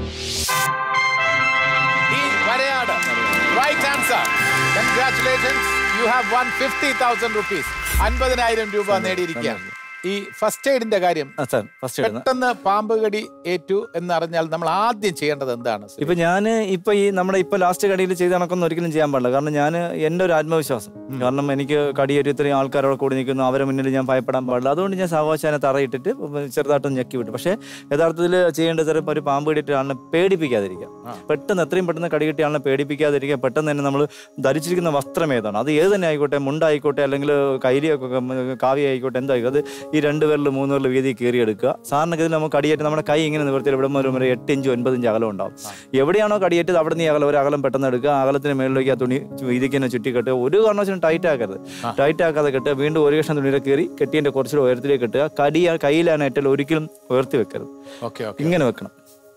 വരയാട് right answer congratulations you have won fifty thousand rupees അൻപതിനായിരം രൂപ നേടിയിരിക്കുകയാണ് ഈ ഫസ്റ്റ് എയ്ഡിന്റെ കാര്യം ആ സാർ ഫസ്റ്റ് ഇടുന്ന പെട്ടെന്ന് പാമ്പ് കടി ഏറ്റു എന്നറിഞ്ഞാൽ നമ്മൾ ആദ്യം ചെയ്യേണ്ടത് എന്താണ് സുരേഷ്? ഇപ്പൊ ഞാൻ ഇപ്പൊ ഈ നമ്മുടെ ഇപ്പൊ ലാസ്റ്റ് കടിയിൽ ചെയ്ത കണക്കൊന്നും ഒരിക്കലും ചെയ്യാൻ പാടില്ല കാരണം ഞാൻ എൻ്റെ ഒരു ആത്മവിശ്വാസം കാരണം എനിക്ക് കടിയേറ്റ് ഇത്രയും ആൾക്കാരോട് കൂടി നിൽക്കുന്നു അവരെ മുന്നിൽ ഞാൻ ഭയപ്പെടാൻ പാടില്ല അതുകൊണ്ട് ഞാൻ സാവകാശാനെ തറയിട്ടിട്ട് ചെറുതായിട്ടൊന്ന് ഞെക്കി വിട്ടു പക്ഷേ യഥാർത്ഥത്തിൽ ചെയ്യേണ്ടത് ചിലപ്പോൾ ഒരു പാമ്പ് കടിയിട്ട് ആളിനെ പേടിപ്പിക്കാതിരിക്കുക പെട്ടെന്ന് എത്രയും പെട്ടെന്ന് കടി കിട്ടിയ ആളിനെ പേടിപ്പിക്കാതിരിക്കുക പെട്ടെന്ന് തന്നെ നമ്മൾ ധരിച്ചിരിക്കുന്ന വസ്ത്രം ഏതാണ് അത് ഏത് തന്നെ ആയിക്കോട്ടെ മുണ്ടായിക്കോട്ടെ അല്ലെങ്കിൽ കൈലിയൊക്കെ കാവ്യ ആയിക്കോട്ടെ എന്തായിക്കോട്ടെ അത് ഈ രണ്ട് പേരിൽ മൂന്ന് പേരിൽ വീതി കീറിയെടുക്കുക സാറിനൊക്കെ ഇതിൽ നമുക്ക് കടിയേറ്റ് നമ്മുടെ കൈ ഇങ്ങനെ നിവർത്തിയാൽ ഇവിടെ മുതൽ ഒരു എട്ട് ഇഞ്ച് ഒൻപത് ഇഞ്ച് അകലം ഉണ്ടാവും എവിടെയാണോ കടിയേറ്റത് അവിടെ നിന്ന് ഈ അകലം ഒരു അകലം പെട്ടെന്ന് എടുക്കുക ആ അകലത്തിന് മേളിലേക്ക് ആ തുണി വീതിക്ക് തന്നെ ചുറ്റി കെട്ടുക ഒരു കാരണവശാലും ടൈറ്റ് ആക്കരുത് ടൈറ്റ് ആക്കാതെ കെട്ടുക വീണ്ടും ഒരു കഷ്ണം തുണിയുടെ കീറി കെട്ടിയതിന്റെ കുറച്ചുകൂടെ ഉയരത്തിലേക്ക് കെട്ടുക കടി ആ കയ്യിലാണ് ഏറ്റവും ഒരിക്കലും ഉയർത്തി വെക്കരുത് ഓക്കെ ഓക്കെ ഇങ്ങനെ വെക്കണം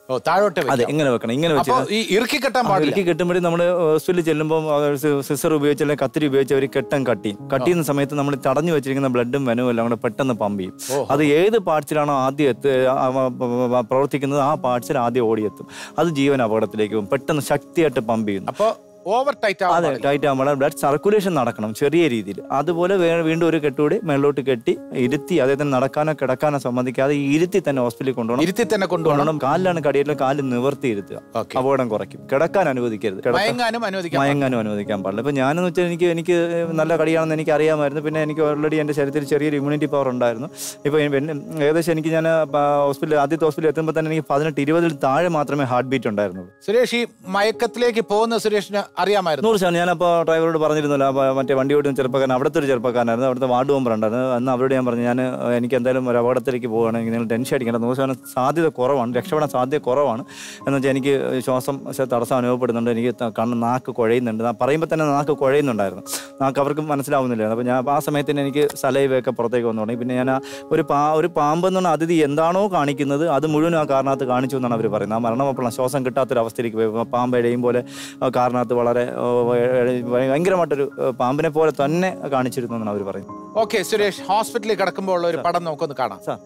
ഓ താഴോട്ട് അതെ വെക്കാം. ഇങ്ങനെ വെക്കണം ഇങ്ങനെ അപ്പൊ വെച്ച് ഈ ഇറുക്കി കെട്ടാൻ പാടില്ല ഇറുക്കി കെട്ടുമ്പോഴേ നമ്മൾ ഹോസ്പിറ്റലിൽ ചെല്ലുമ്പോൾ സിസർ ഉപയോഗിച്ച് അല്ലെങ്കിൽ കത്തിരി ഉപയോഗിച്ച് അവർ കെട്ടം കട്ടി കട്ട് ചെയ്യുന്ന സമയത്ത് നമ്മൾ തടഞ്ഞു വെച്ചിരിക്കുന്ന ബ്ലഡും വെനവും എല്ലാം കൂടെ പെട്ടെന്ന് പമ്പ് ചെയ്യും അത് ഏത് പാർട്സിലാണോ ആദ്യം എത്ത് ആ, ആ, ആ, പ്രവർത്തിക്കുന്നത് ആ പാർട്സിൽ ആദ്യം ഓടിയെത്തും അത് ജീവൻ അപകടത്തിലേക്ക് പോകും പെട്ടെന്ന് ശക്തിയായിട്ട് പമ്പ് ചെയ്യുന്നു അപ്പൊ ഓവർ ടൈറ്റ് അതെ ടൈറ്റ് ആകുമ്പോൾ ബ്ലഡ് സർക്കുലേഷൻ നടക്കണം ചെറിയ രീതിയിൽ അതുപോലെ വേ- വീണ്ടും ഒരു കെട്ടുകൂടി മേളിലോട്ട് കെട്ടി ഇരുത്തി അദ്ദേഹത്തിന് നടക്കാനോ കിടക്കാനോ സമ്മതിക്കാതെ ഇരുത്തി തന്നെ ഹോസ്പിറ്റലിൽ കൊണ്ടുപോകണം ഇരുത്തി തന്നെ കൊണ്ടുപോകണം കൊണ്ടുപോകണം കാലിലാണ് കടിയിലെ കാല് നിവർത്തി ഇരുത്തുക Okay. അപകടം കുറയ്ക്കും കിടക്കാൻ അനുവദിക്കരുത് കിടക്കാൻ മയങ്ങാനും അനുവദിക്കാം മയങ്ങാനും അനുവദിക്കാൻ പാടില്ല ഇപ്പൊ ഞാനെന്ന് വെച്ചാൽ എനിക്ക് എനിക്ക് നല്ല കടിയാണെന്ന് എനിക്ക് അറിയാമായിരുന്നു പിന്നെ എനിക്ക് ഓൾറെഡി എൻ്റെ ശരീരത്തിൽ ചെറിയൊരു ഇമ്മ്യൂണിറ്റി പവർ ഉണ്ടായിരുന്നു ഇപ്പോൾ ഏകദേശം എനിക്ക് ഞാൻ ഹോസ്പിറ്റലിൽ ആദ്യത്തെ ഹോസ്പിറ്റലിൽ എത്തുമ്പോൾ തന്നെ എനിക്ക് പതിനെട്ട് ഇരുപതിൽ താഴെ മാത്രമേ ഹാർട്ട് ബീറ്റ് ഉണ്ടായിരുന്നുള്ളൂ സുരേഷ് ഈ മയക്കത്തിലേക്ക് പോകുന്ന സുരേഷിന് അറിയാമായിരുന്നു നൂറ് ശതമാനം ഞാനപ്പോൾ ഡ്രൈവറോട് പറഞ്ഞിരുന്നല്ലോ അപ്പോൾ മറ്റേ വണ്ടി ഓടുന്ന ചെറുപ്പക്കാരൻ അവിടുത്തെ ഒരു ചെറുപ്പക്കാരനായിരുന്നു അവിടുത്തെ വാർഡ് മെമ്പർ ഉണ്ടായിരുന്നു അന്ന് അവരോട് ഞാൻ പറഞ്ഞു ഞാൻ ഏഹ്, എനിക്ക് എന്തായാലും ഒരു അപകടത്തിലേക്ക് പോവുകയാണെങ്കിൽ നിങ്ങൾ ടെൻഷൻ അടിക്കേണ്ട നൂറ് ശതമാനം സാധ്യത കുറവാണ് രക്ഷപ്പെടാൻ സാധ്യത കുറവാണ് എന്ന് വെച്ചാൽ എനിക്ക് ശ്വാസം ശ- തടസ്സം അനുഭവപ്പെടുന്നുണ്ട് എനിക്ക് ത- കണ്ണ് നാക്ക് കുഴയുന്നുണ്ട് ഞാൻ പറയുമ്പോൾ തന്നെ നാക്ക് കുഴയുന്നുണ്ടായിരുന്നു നാക്ക് അവർക്ക് മനസ്സിലാവുന്നില്ലായിരുന്നു അപ്പോൾ ഞാൻ ആ സമയത്ത് തന്നെ എനിക്ക് സലൈവയൊക്കെ പുറത്തേക്ക് വന്നു തുടങ്ങി പിന്നെ ഞാൻ ആ ഒരു പാ ഒരു പാമ്പ് എന്ന് പറഞ്ഞ അതിഥി എന്താണോ കാണിക്കുന്നത് അത് മുഴുവനും ആ കാരണത്ത് കാണിച്ചു എന്നാണ് അവർ പറയുന്നത് ആ മരണമപ്പോൾ ശ്വാസം കിട്ടാത്തൊരു അവസ്ഥയിലേക്ക് പോയി അപ്പോൾ പാമ്പ് എഴയും പോലെ ആ കാരണത്ത് വളരെ ഓ, എഴ- ഭയങ്കരമായിട്ടൊരു ഏ, പാമ്പിനെ പോലെ തന്നെ കാണിച്ചിരുന്നു എന്നാണ് അവർ പറയുന്നത് ഓക്കെ സുരേഷ് ഹോസ്പിറ്റലിൽ കിടക്കുമ്പോൾ ഉള്ള ഒരു പടം നമുക്കൊന്ന് കാണാം സാർ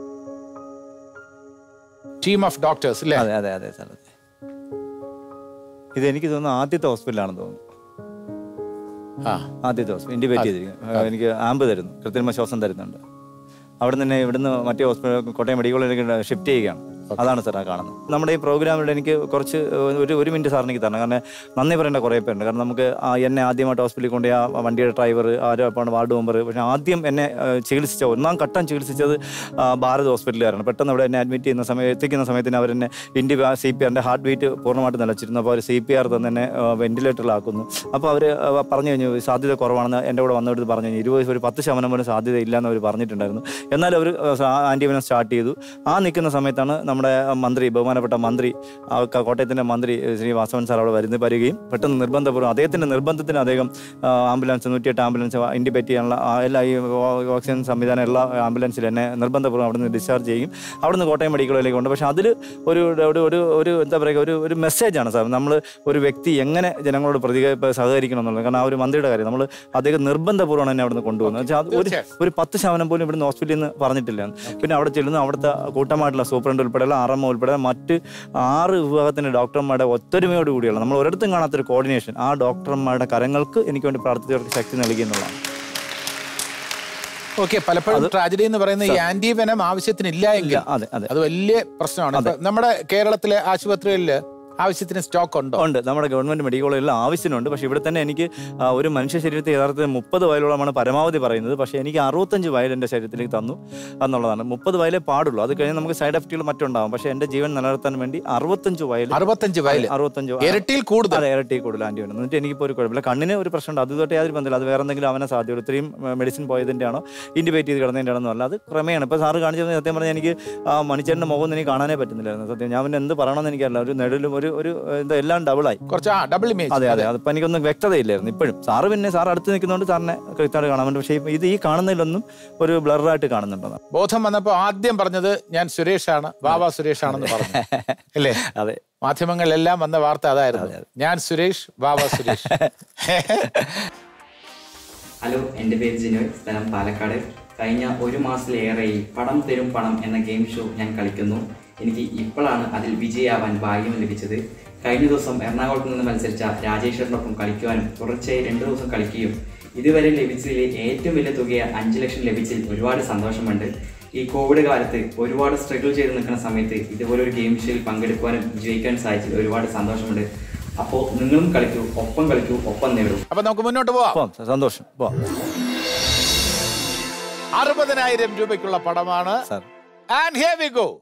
ടീം ഓഫ് ഡോക്ടേഴ്സ് അല്ലേ അതെ അതെ അതെ സാർ അതെ ഇത് എനിക്ക് തോന്നുന്നു ആദ്യത്തെ ഹോസ്പിറ്റലാണെന്ന് തോന്നുന്നു ആ ആദ്യത്തെ ഹോസ്പിറ്റൽ ഇൻഡിബേറ്റ് ചെയ്തിരിക്കുന്നു എനിക്ക് ആമ്പ് തരുന്നു കൃത്രിമ ശ്വാസം തരുന്നുണ്ട് അവിടെ നിന്ന് തന്നെ ഇവിടുന്ന് മറ്റേ ഹോസ്പിറ്റൽ കോട്ടയം മെഡിക്കൽ കോളേജിലേക്ക് ഷിഫ്റ്റ് ചെയ്യുകയാണ് അതാണ് സാർ ആ കാണുന്നത് നമ്മുടെ ഈ പ്രോഗ്രാമിൽ എനിക്ക് കുറച്ച് ഒരു ഒരു മിനിറ്റ് സാറിന് എനിക്ക് തരണം കാരണം നന്ദി പറയേണ്ട കുറേ പേരുണ്ട് കാരണം നമുക്ക് ആ എന്നെ ആദ്യമായിട്ട് ഹോസ്പിറ്റലിൽ കൊണ്ടുപോയി ആ വണ്ടിയുടെ ഡ്രൈവർ ആരോപ്പാണ് വാർഡ് മെമ്പർ പക്ഷേ ആദ്യം എന്നെ ആ, ചികിത്സിച്ച ഒന്നാം ഘട്ടം ചികിത്സിച്ചത് ആ, ഭാരത് ഹോസ്പിറ്റലുകാരാണ് പെട്ടെന്ന് അവിടെ എന്നെ അഡ്മിറ്റ് ചെയ്യുന്ന സമയം എത്തിക്കുന്ന സമയത്തിന് അവരെന്നെ ഇൻഡി സി പി ആറിൻ്റെ ഹാർട്ട് ബീറ്റ് പൂർണ്ണമായിട്ട് നിലച്ചിരുന്നു അപ്പോൾ അവർ സി പി ആർ തന്നെ വെന്റിലേറ്ററിലാക്കുന്നു അപ്പോൾ അവർ പറഞ്ഞു കഴിഞ്ഞു സാധ്യത കുറവാണെന്ന് എൻ്റെ കൂടെ വന്നിട്ട് പറഞ്ഞു കഴിഞ്ഞു ഇരുപത് ഒരു പത്ത് ശതമാനം പോലും സാധ്യത ഇല്ലയെന്ന് അവർ പറഞ്ഞിട്ടുണ്ടായിരുന്നു എന്നാലും അവർ ആൻറ്റിബയോട്ടിക് സ്റ്റാർട്ട് ചെയ്തു ആ നിൽക്കുന്ന സമയത്താണ് നമ്മുടെ മന്ത്രി ബഹുമാനപ്പെട്ട മന്ത്രി ആ ക- കോട്ടയത്തിൻ്റെ മന്ത്രി ശ്രീ വാസവൻ സാർ അവിടെ വരുന്ന വരികയും പെട്ടെന്ന് നിർബന്ധപൂർവ്വം അദ്ദേഹത്തിൻ്റെ നിർബന്ധത്തിന് അദ്ദേഹം ആ, ആംബുലൻസ് നൂറ്റിയെട്ട് ആംബുലൻസ് ഇൻഡിപേറ്റ് ചെയ്യാനുള്ള ആ എല്ലാ ഈ ഓ- ഓക്സിജൻ സംവിധാനം എല്ലാ ആംബുലൻസിൽ എന്നെ നിർബന്ധപൂർവ്വം അവിടെ നിന്ന് ഡിസ്ചാർജ് ചെയ്യും അവിടെ നിന്ന് കോട്ടയം മെഡിക്കലിലേക്ക് കൊണ്ട് പക്ഷേ അതിൽ ഒരു ഒരു ഒരു ഒരു എന്താ പറയുക ഒരു ഒരു മെസ്സേജാണ് സാർ നമ്മൾ ഒരു വ്യക്തി എങ്ങനെ ജനങ്ങളോട് പ്രതി സഹകരിക്കണം എന്നുള്ളത് കാരണം ആ ഒരു മന്ത്രിയുടെ കാര്യം നമ്മൾ അദ്ദേഹം നിർബന്ധപൂർവ്വമാണ് എന്നെ അവിടെ നിന്ന് കൊണ്ടുപോകുന്നത് വെച്ചാൽ അത് ഒരു ഒരു പത്ത് ശതമാനം പോലും ഇവിടുന്ന് ഹോസ്പിറ്റലിൽ നിന്ന് പറഞ്ഞിട്ടില്ല പിന്നെ അവിടെ ചെല്ലുന്നു അവിടുത്തെ കൂട്ടമായിട്ടുള്ള സൂപ്രണ്ട് ഉൾപ്പെടെയുള്ള ആർ എം ഉൾപ്പെടെ മറ്റ് ആറ് വിഭാഗത്തിന്റെ ഡോക്ടർമാരുടെ ഒത്തൊരുമയോട് കൂടിയുള്ള നമ്മൾ ഒരിടത്തും കാണാത്തൊരു കോർഡിനേഷൻ ആ ഡോക്ടർമാരുടെ കരങ്ങൾക്ക് എനിക്ക് വേണ്ടി പ്രാർത്ഥിച്ചവർക്ക് ശക്തി നൽകി എന്നുള്ളതാണ് ഓക്കെ പലപ്പോഴും ട്രാജഡി എന്ന് പറയുന്ന ഈ ആന്റി വെനം ആവശ്യത്തിനില്ല എങ്കിൽ അതെ അതെ അത് വലിയ പ്രശ്നമാണ് ഇപ്പൊ നമ്മുടെ കേരളത്തിലെ ആശുപത്രികളിൽ ആവശ്യത്തിന് സ്റ്റോക്ക് ഉണ്ടോ ഉണ്ട് നമ്മുടെ ഗവൺമെന്റ് മെഡിക്കൽ കോളേജിൽ ആവശ്യമുണ്ട് പക്ഷേ ഇവിടെ തന്നെ എനിക്ക് ആ, ഒരു മനുഷ്യ ശരീരത്തിൽ യഥാർത്ഥത്തിൽ മുപ്പത് വയലോളമാണ് പരമാവധി പറയുന്നത് പക്ഷേ എനിക്ക് അറുപത്തഞ്ച് വയൽ എൻ്റെ ശരീരത്തിലേക്ക് തന്നു എന്നുള്ളതാണ് മുപ്പത് വയലേ പാടുള്ളൂ അത് കഴിഞ്ഞ് നമുക്ക് സൈഡ് എഫക്റ്റുകൾ മറ്റുണ്ടാവും പക്ഷേ എൻ്റെ ജീവൻ നിലനിർത്താൻ വേണ്ടി അറുപത്തഞ്ച് വയൽ അറുപത്തഞ്ച് വയല് അറുപത്തഞ്ച് ഇരട്ടിയിൽ കൂടുതൽ അതെ ഇരട്ടി കൂടുതൽ ആൻറ്റി വേണം എന്നിട്ട് എനിക്കിപ്പോൾ ഒരു കുഴപ്പമില്ല കണ്ണിന് ഒരു പ്രശ്നമുണ്ട് അത് തൊട്ട് യാതൊരു ബന്ധമില്ല അത് വേറെ എന്തെങ്കിലും അവനെ സാധ്യത ഇത്രയും മെഡിസിൻ പോയതിൻ്റെ ആണോ ഇൻഡിബേറ്റ് ചെയ്ത് കിടന്നതിൻ്റെ ആണോ അല്ല അത് ക്രമേണ ഇപ്പോൾ സാറ് കാണിച്ചത് സത്യം പറഞ്ഞാൽ എനിക്ക് ആ മണിച്ചേട്ടൻ്റെ മുഖം ഒന്നും എനിക്ക് കാണാനേ പറ്റുന്നില്ലായിരുന്നു സത്യം ഞാൻ പിന്നെ എന്ത് പറയണമെന്ന് എനിക്കറിയില്ല ഒരു നെടലും ഒരു ഒരു എന്താ എല്ലാം ഡബിളായി കുറച്ച് ആ ഡബിൾ ഇമേജ് അതെ അതെ അതിപ്പോൾ എനിക്കൊന്നും വ്യക്തതയില്ലായിരുന്നു ഇപ്പോഴും സാറ് പിന്നെ സാർ അടുത്ത് നിൽക്കുന്നതുകൊണ്ട് സാറിനെ കൃത്യമായിട്ട് കാണാൻ പറ്റും പക്ഷേ ഇപ്പൊ ഇത് ഈ കാണുന്നതിലൊന്നും ഒരു ബ്ലറായിട്ട് കാണുന്നുണ്ടെന്ന് ബോധം വന്നപ്പോ ആദ്യം പറഞ്ഞത് ഞാൻ സുരേഷാണ് ബാബ സുരേഷാണെന്ന് പറഞ്ഞു അല്ലേ അതെ മാധ്യമങ്ങളിലെല്ലാം വന്ന വാർത്ത അതായിരുന്നു ഞാൻ സുരേഷ് ബാബ സുരേഷ് ഹലോ എൻ്റെ പേര് ജിനോയ് സ്ഥലം പാലക്കാട് കഴിഞ്ഞ ഒരു മാസത്തിലേറെയായി പണം തരും പണം എന്ന ഗെയിം ഷോ ഞാൻ കളിക്കുന്നു എനിക്ക് ഇപ്പോഴാണ് അതിൽ വിജയാവാൻ ഭാഗ്യം ലഭിച്ചത് കഴിഞ്ഞ ദിവസം എറണാകുളത്ത് നിന്ന് മത്സരിച്ച രാജേശ്വരനൊപ്പം കളിക്കുവാനും തുടർച്ചയായി രണ്ട് ദിവസം കളിക്കുകയും ഇതുവരെ ലഭിച്ചതിലെ ഏറ്റവും വലിയ തുക അഞ്ച് ലക്ഷം ലഭിച്ചതിൽ ഒരുപാട് സന്തോഷമുണ്ട് ഈ കോവിഡ് കാലത്ത് ഒരുപാട് സ്ട്രഗിൾ ചെയ്ത് നിൽക്കുന്ന സമയത്ത് ഇതുപോലൊരു ഗെയിം ഷോയിൽ പങ്കെടുക്കുവാനും വിജയിക്കാനും സാധിച്ചതിൽ ഒരുപാട് സന്തോഷമുണ്ട് അപ്പോൾ നിങ്ങളും കളിക്കൂ ഒപ്പം കളിക്കൂ ഒപ്പം നേടൂ അപ്പൊ നമുക്ക് മുന്നോട്ട് പോവാം പോവാം സാർ, സന്തോഷം പോവാം അറുപതിനായിരം രൂപയ്ക്കുള്ള പടമാണ് sir and here we go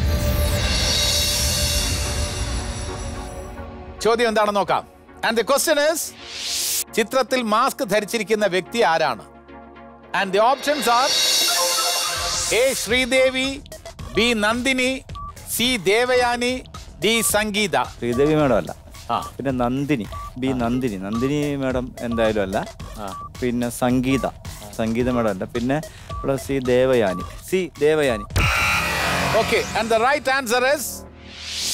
ചോദ്യം എന്താണെന്ന് നോക്കാം ആൻഡ് ദി ക്വസ്റ്റ്യൻ ഇസ് ചിത്രത്തിൽ മാസ്ക് ധരിച്ചിരിക്കുന്ന വ്യക്തി ആരാണ് and the options are A Sridevi B Nandini C Devayani D Sangeetha Sridevi madam അല്ല ആ. പിന്നെ നന്ദിനി ബി നന്ദിനി നന്ദിനി മേഡം എന്തായാലും അല്ല പിന്നെ സംഗീത സംഗീത മേഡം അല്ല പിന്നെ ഇവിടെ C Devayani C Devayani okay and the right answer is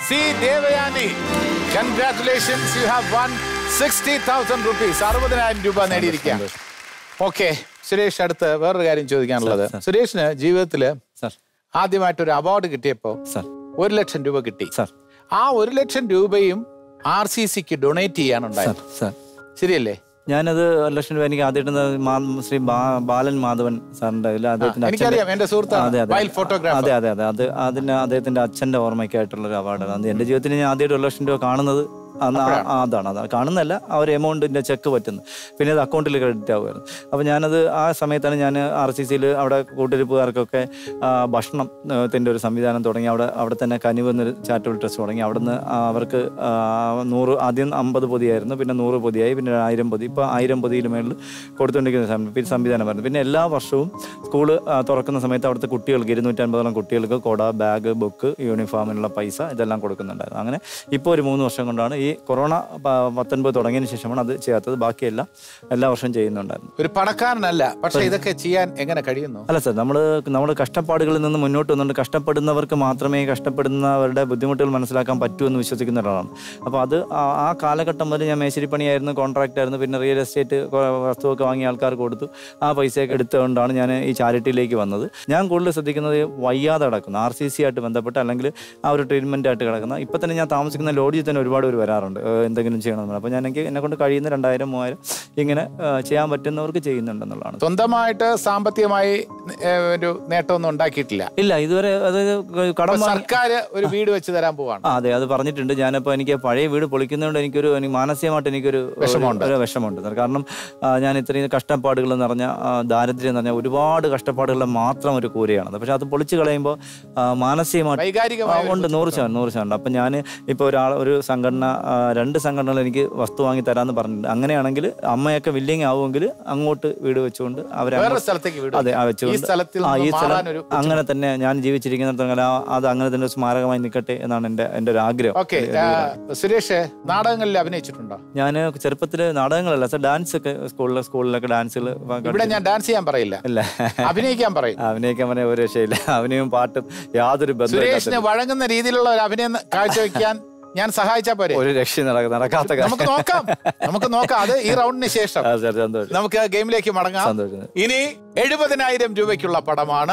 C Devayani congratulations you have won sixty thousand rupees അറുപതിനായിരം രൂപ നേടിയിരിക്കുകയാണ് ഓക്കെ സുരേഷ് അടുത്ത് വേറൊരു കാര്യം ചോദിക്കാനുള്ളത് സർ, സർ. സുരേഷിന് ജീവിതത്തില് സാർ ആദ്യമായിട്ട് ഒരു അവാർഡ് കിട്ടിയപ്പോ സാർ ഒരു ലക്ഷം രൂപ കിട്ടി സാർ ആ ഒരു ലക്ഷം രൂപയും ആർ സി സിക്ക് ഡൊണേറ്റ് സാർ ചെയ്യാനുണ്ടായിരുന്നു സാർ ശരിയല്ലേ ഞാനത് ഒരു ലക്ഷം രൂപ എനിക്ക് ആദ്യമായിട്ട് മാ- ശ്രീ ബാ- ബാലൻ മാധവൻ സാറിന്റെ ഇതില് അദ്ദേഹത്തിന്റെ എനിക്കറിയാം, അച്ഛന്റെ- എന്റെ സുഹൃത്താണ്. അതെ, അതെ. wild photographer. അതെ അതെ അതെ അത് അതിന് അദ്ദേഹത്തിന്റെ അച്ഛന്റെ ഓർമ്മയ്ക്കായിട്ടുള്ള ഒരു അവാർഡാണ് അത് എന്റെ ജീവിതത്തിൽ ഞാൻ ആദ്യമായിട്ട് ഒരു ലക്ഷം രൂപ കാണുന്നത് അന്ന് ആ- ആ അതാണ് അത് കാണുന്നല്ല ആ ഒരു എമൗണ്ടിന്റെ ചെക്ക് പറ്റുന്നു പിന്നെ അത് അക്കൗണ്ടിൽ ക്രെഡിറ്റ് ആവുമായിരുന്നു അപ്പോൾ ഞാനത് ആ സമയത്താണ് ഞാൻ ആർ സി സിയിൽ അവിടെ കൂട്ടിരിപ്പുകാർക്കൊക്കെ ആ, ഭക്ഷണത്തിന്റെ ഒരു സംവിധാനം തുടങ്ങി അവിടെ അവിടെ തന്നെ കനിവ് എന്നൊരു ചാരിറ്റബിൾ ട്രസ്റ്റ് തുടങ്ങി അവിടെ നിന്ന് അവർക്ക് ആ, നൂറ് ആദ്യം അമ്പത് പൊതിയായിരുന്നു പിന്നെ നൂറ് പൊതിയായി പിന്നെ ആയിരം പൊതി ഇപ്പോൾ ആയിരം പൊതിയിൽ മേളിൽ കൊടുത്തുകൊണ്ടിരിക്കുന്ന സം- പിന്നെ സംവിധാനമായിരുന്നു പിന്നെ എല്ലാ വർഷവും സ്കൂള് ആ, തുറക്കുന്ന സമയത്ത് അവിടുത്തെ കുട്ടികൾക്ക് ഇരുന്നൂറ്റൻപതോളം കുട്ടികൾക്ക് കൊട ബാഗ് ബുക്ക് യൂണിഫോമിനുള്ള പൈസ ഇതെല്ലാം കൊടുക്കുന്നുണ്ടായിരുന്നു അങ്ങനെ ഇപ്പോൾ ഒരു മൂന്ന് വർഷം കൊണ്ടാണ് ഈ കൊറോണ പ- പത്തൊൻപത് തുടങ്ങിയതിന് ശേഷമാണ് അത് ചെയ്യാത്തത് ബാക്കിയെല്ലാം എല്ലാ വർഷവും ചെയ്യുന്നുണ്ടായിരുന്നു ഒരു പണക്കാരനല്ല പക്ഷെ ഇതൊക്കെ ചെയ്യാൻ എങ്ങനെ കഴിയുന്നു അല്ല സാർ നമ്മൾ നമ്മുടെ കഷ്ടപ്പാടുകളിൽ നിന്ന് മുന്നോട്ട് വന്നുകൊണ്ട് കഷ്ടപ്പെടുന്നവർക്ക് മാത്രമേ കഷ്ടപ്പെടുന്നവരുടെ ബുദ്ധിമുട്ടുകൾ മനസ്സിലാക്കാൻ പറ്റൂ എന്ന് വിശ്വസിക്കുന്ന ഒരാളാണ് അപ്പോൾ അത് ആ- ആ കാലഘട്ടം മുതൽ ഞാൻ മേശരിപ്പണിയായിരുന്നു കോൺട്രാക്ട് ആയിരുന്നു പിന്നെ റിയൽ എസ്റ്റേറ്റ് കൊ- വസ്തുവൊക്കെ വാങ്ങിയ ആൾക്കാർക്ക് കൊടുത്തു ആ പൈസയൊക്കെ എടുത്തുകൊണ്ടാണ് ഞാൻ ഈ ചാരിറ്റിയിലേക്ക് വന്നത് ഞാൻ കൂടുതൽ ശ്രദ്ധിക്കുന്നത് വയ്യാതെ കിടക്കുന്ന ആർ സി സി ആയിട്ട് ബന്ധപ്പെട്ട് അല്ലെങ്കിൽ ആ ഒരു ട്രീറ്റ്മെൻ്റ് ആയിട്ട് കിടക്കുന്ന ഇപ്പം തന്നെ ഞാൻ താമസിക്കുന്ന ലോഡ്ജിൽ തന്നെ ഒരുപാട് പേര് വരാറുണ്ട് ഏഹ് എന്തെങ്കിലും ചെയ്യണമെന്ന് അപ്പോൾ ഞാൻ എനിക്ക് എന്നെ കൊണ്ട് കഴിയുന്ന രണ്ടായിരം മൂവായിരം ഇങ്ങനെ ഏഹ് ചെയ്യാൻ പറ്റുന്നവർക്ക് ചെയ്യുന്നുണ്ടെന്നുള്ളതാണ് സ്വന്തമായിട്ട് സാമ്പത്തികമായി ഏ, ഒരു നേട്ടമൊന്നും ഉണ്ടാക്കിയിട്ടില്ല ഇല്ല ഇതുവരെ അതായത് കടം അപ്പൊ വാങ്ങി- സർക്കാർ ഒരു വീട് വെച്ച് തരാൻ പോവാണ് ആ അതെ അത് പറഞ്ഞിട്ടുണ്ട് ഞാനിപ്പോൾ എനിക്ക് പഴയ വീട് പൊളിക്കുന്നതുകൊണ്ട് എനിക്കൊരു എനിക്ക് മാനസികമായിട്ട് എനിക്കൊരു വിഷമമുണ്ട്. ഒരു വിഷമമുണ്ട് സാർ. കാരണം ആ, ഞാൻ ഇത്രയും കഷ്ടപ്പാടുകൾ നിറഞ്ഞ ആ, ദാരിദ്ര്യം നിറഞ്ഞ ഒരുപാട് കഷ്ടപ്പാടുകളുടെ മാത്രം ഒരു കൂരയാണ് പക്ഷെ അത് പൊളിച്ചു കളയുമ്പോൾ ആ, മാനസികമായിട്ട് വൈകാരികമായ ആ, ഉണ്ട് നൂറ് ശതമാനം നൂറ് ശതമാനം അപ്പം ഞാൻ ഇപ്പോൾ ഒരാൾ ഒരു സംഘടന ആ, രണ്ട് സംഘടനകൾ എനിക്ക് വസ്തു വാങ്ങി തരാമെന്ന് പറഞ്ഞിട്ടുണ്ട് അങ്ങനെയാണെങ്കിൽ അമ്മയൊക്കെ വില്ലിങ് ആവുമെങ്കിൽ അങ്ങോട്ട് വീട് വെച്ചുകൊണ്ട് അവരെ വേറെ അങ്ങോട്ട് സ്ഥലത്തേക്ക് വീട് അതെ ആ ഈ വെച്ചുകൊണ്ട് സ്ഥലത്തിൽ ആ, ഈ നിന്ന് സ്ഥലം മാറാനൊരു അങ്ങനെ തന്നെ ഞാൻ ജീവിച്ചിരിക്കുന്നിടത്തോളം ആ- അത് അങ്ങനെ തന്നെ ഒരു സ്മാരകമായി നിൽക്കട്ടെ എന്നാണ് എൻ്റെ എൻ്റെ ഒരു ആഗ്രഹം ഓക്കെ സുരേഷ് നാടകങ്ങളിൽ അഭിനയിച്ചിട്ടുണ്ടോ ഞാൻ ചെറുപ്പത്തിൽ നാടകങ്ങളല്ല സാർ ഡാൻസ് ഒക്കെ സ്കൂളിലെ സ്കൂളിലൊക്കെ ഡാൻസുകൾ ഇവിടെ ഞാൻ ഡാൻസ് ചെയ്യാൻ പറയില്ല ഇല്ല അഭിനയിക്കാൻ പറയും അഭിനയിക്കാൻ പറഞ്ഞ ഒരു രക്ഷയില്ല അഭിനയവും പാട്ടും യാതൊരു സുരേഷിന് ബന്ധമില്ലാത്ത വഴങ്ങുന്ന രീതിയിലുള്ള ഒരു അഭിനയം കാഴ്ചവെക്കാൻ ഞാൻ സഹായിച്ചാ പോരെ ഒരു രക്ഷ നടക്ക നടക്കാത്ത കാര്യം. നമുക്ക് നോക്കാം നമുക്ക് നോക്കാം അത് ഈ റൗണ്ടിന് ശേഷം ആ, സാർ സന്തോഷം നമുക്ക് ഗെയിമിലേക്ക് മടങ്ങാം സന്തോഷം ഇനി എഴുപതിനായിരം രൂപയ്ക്കുള്ള പടമാണ്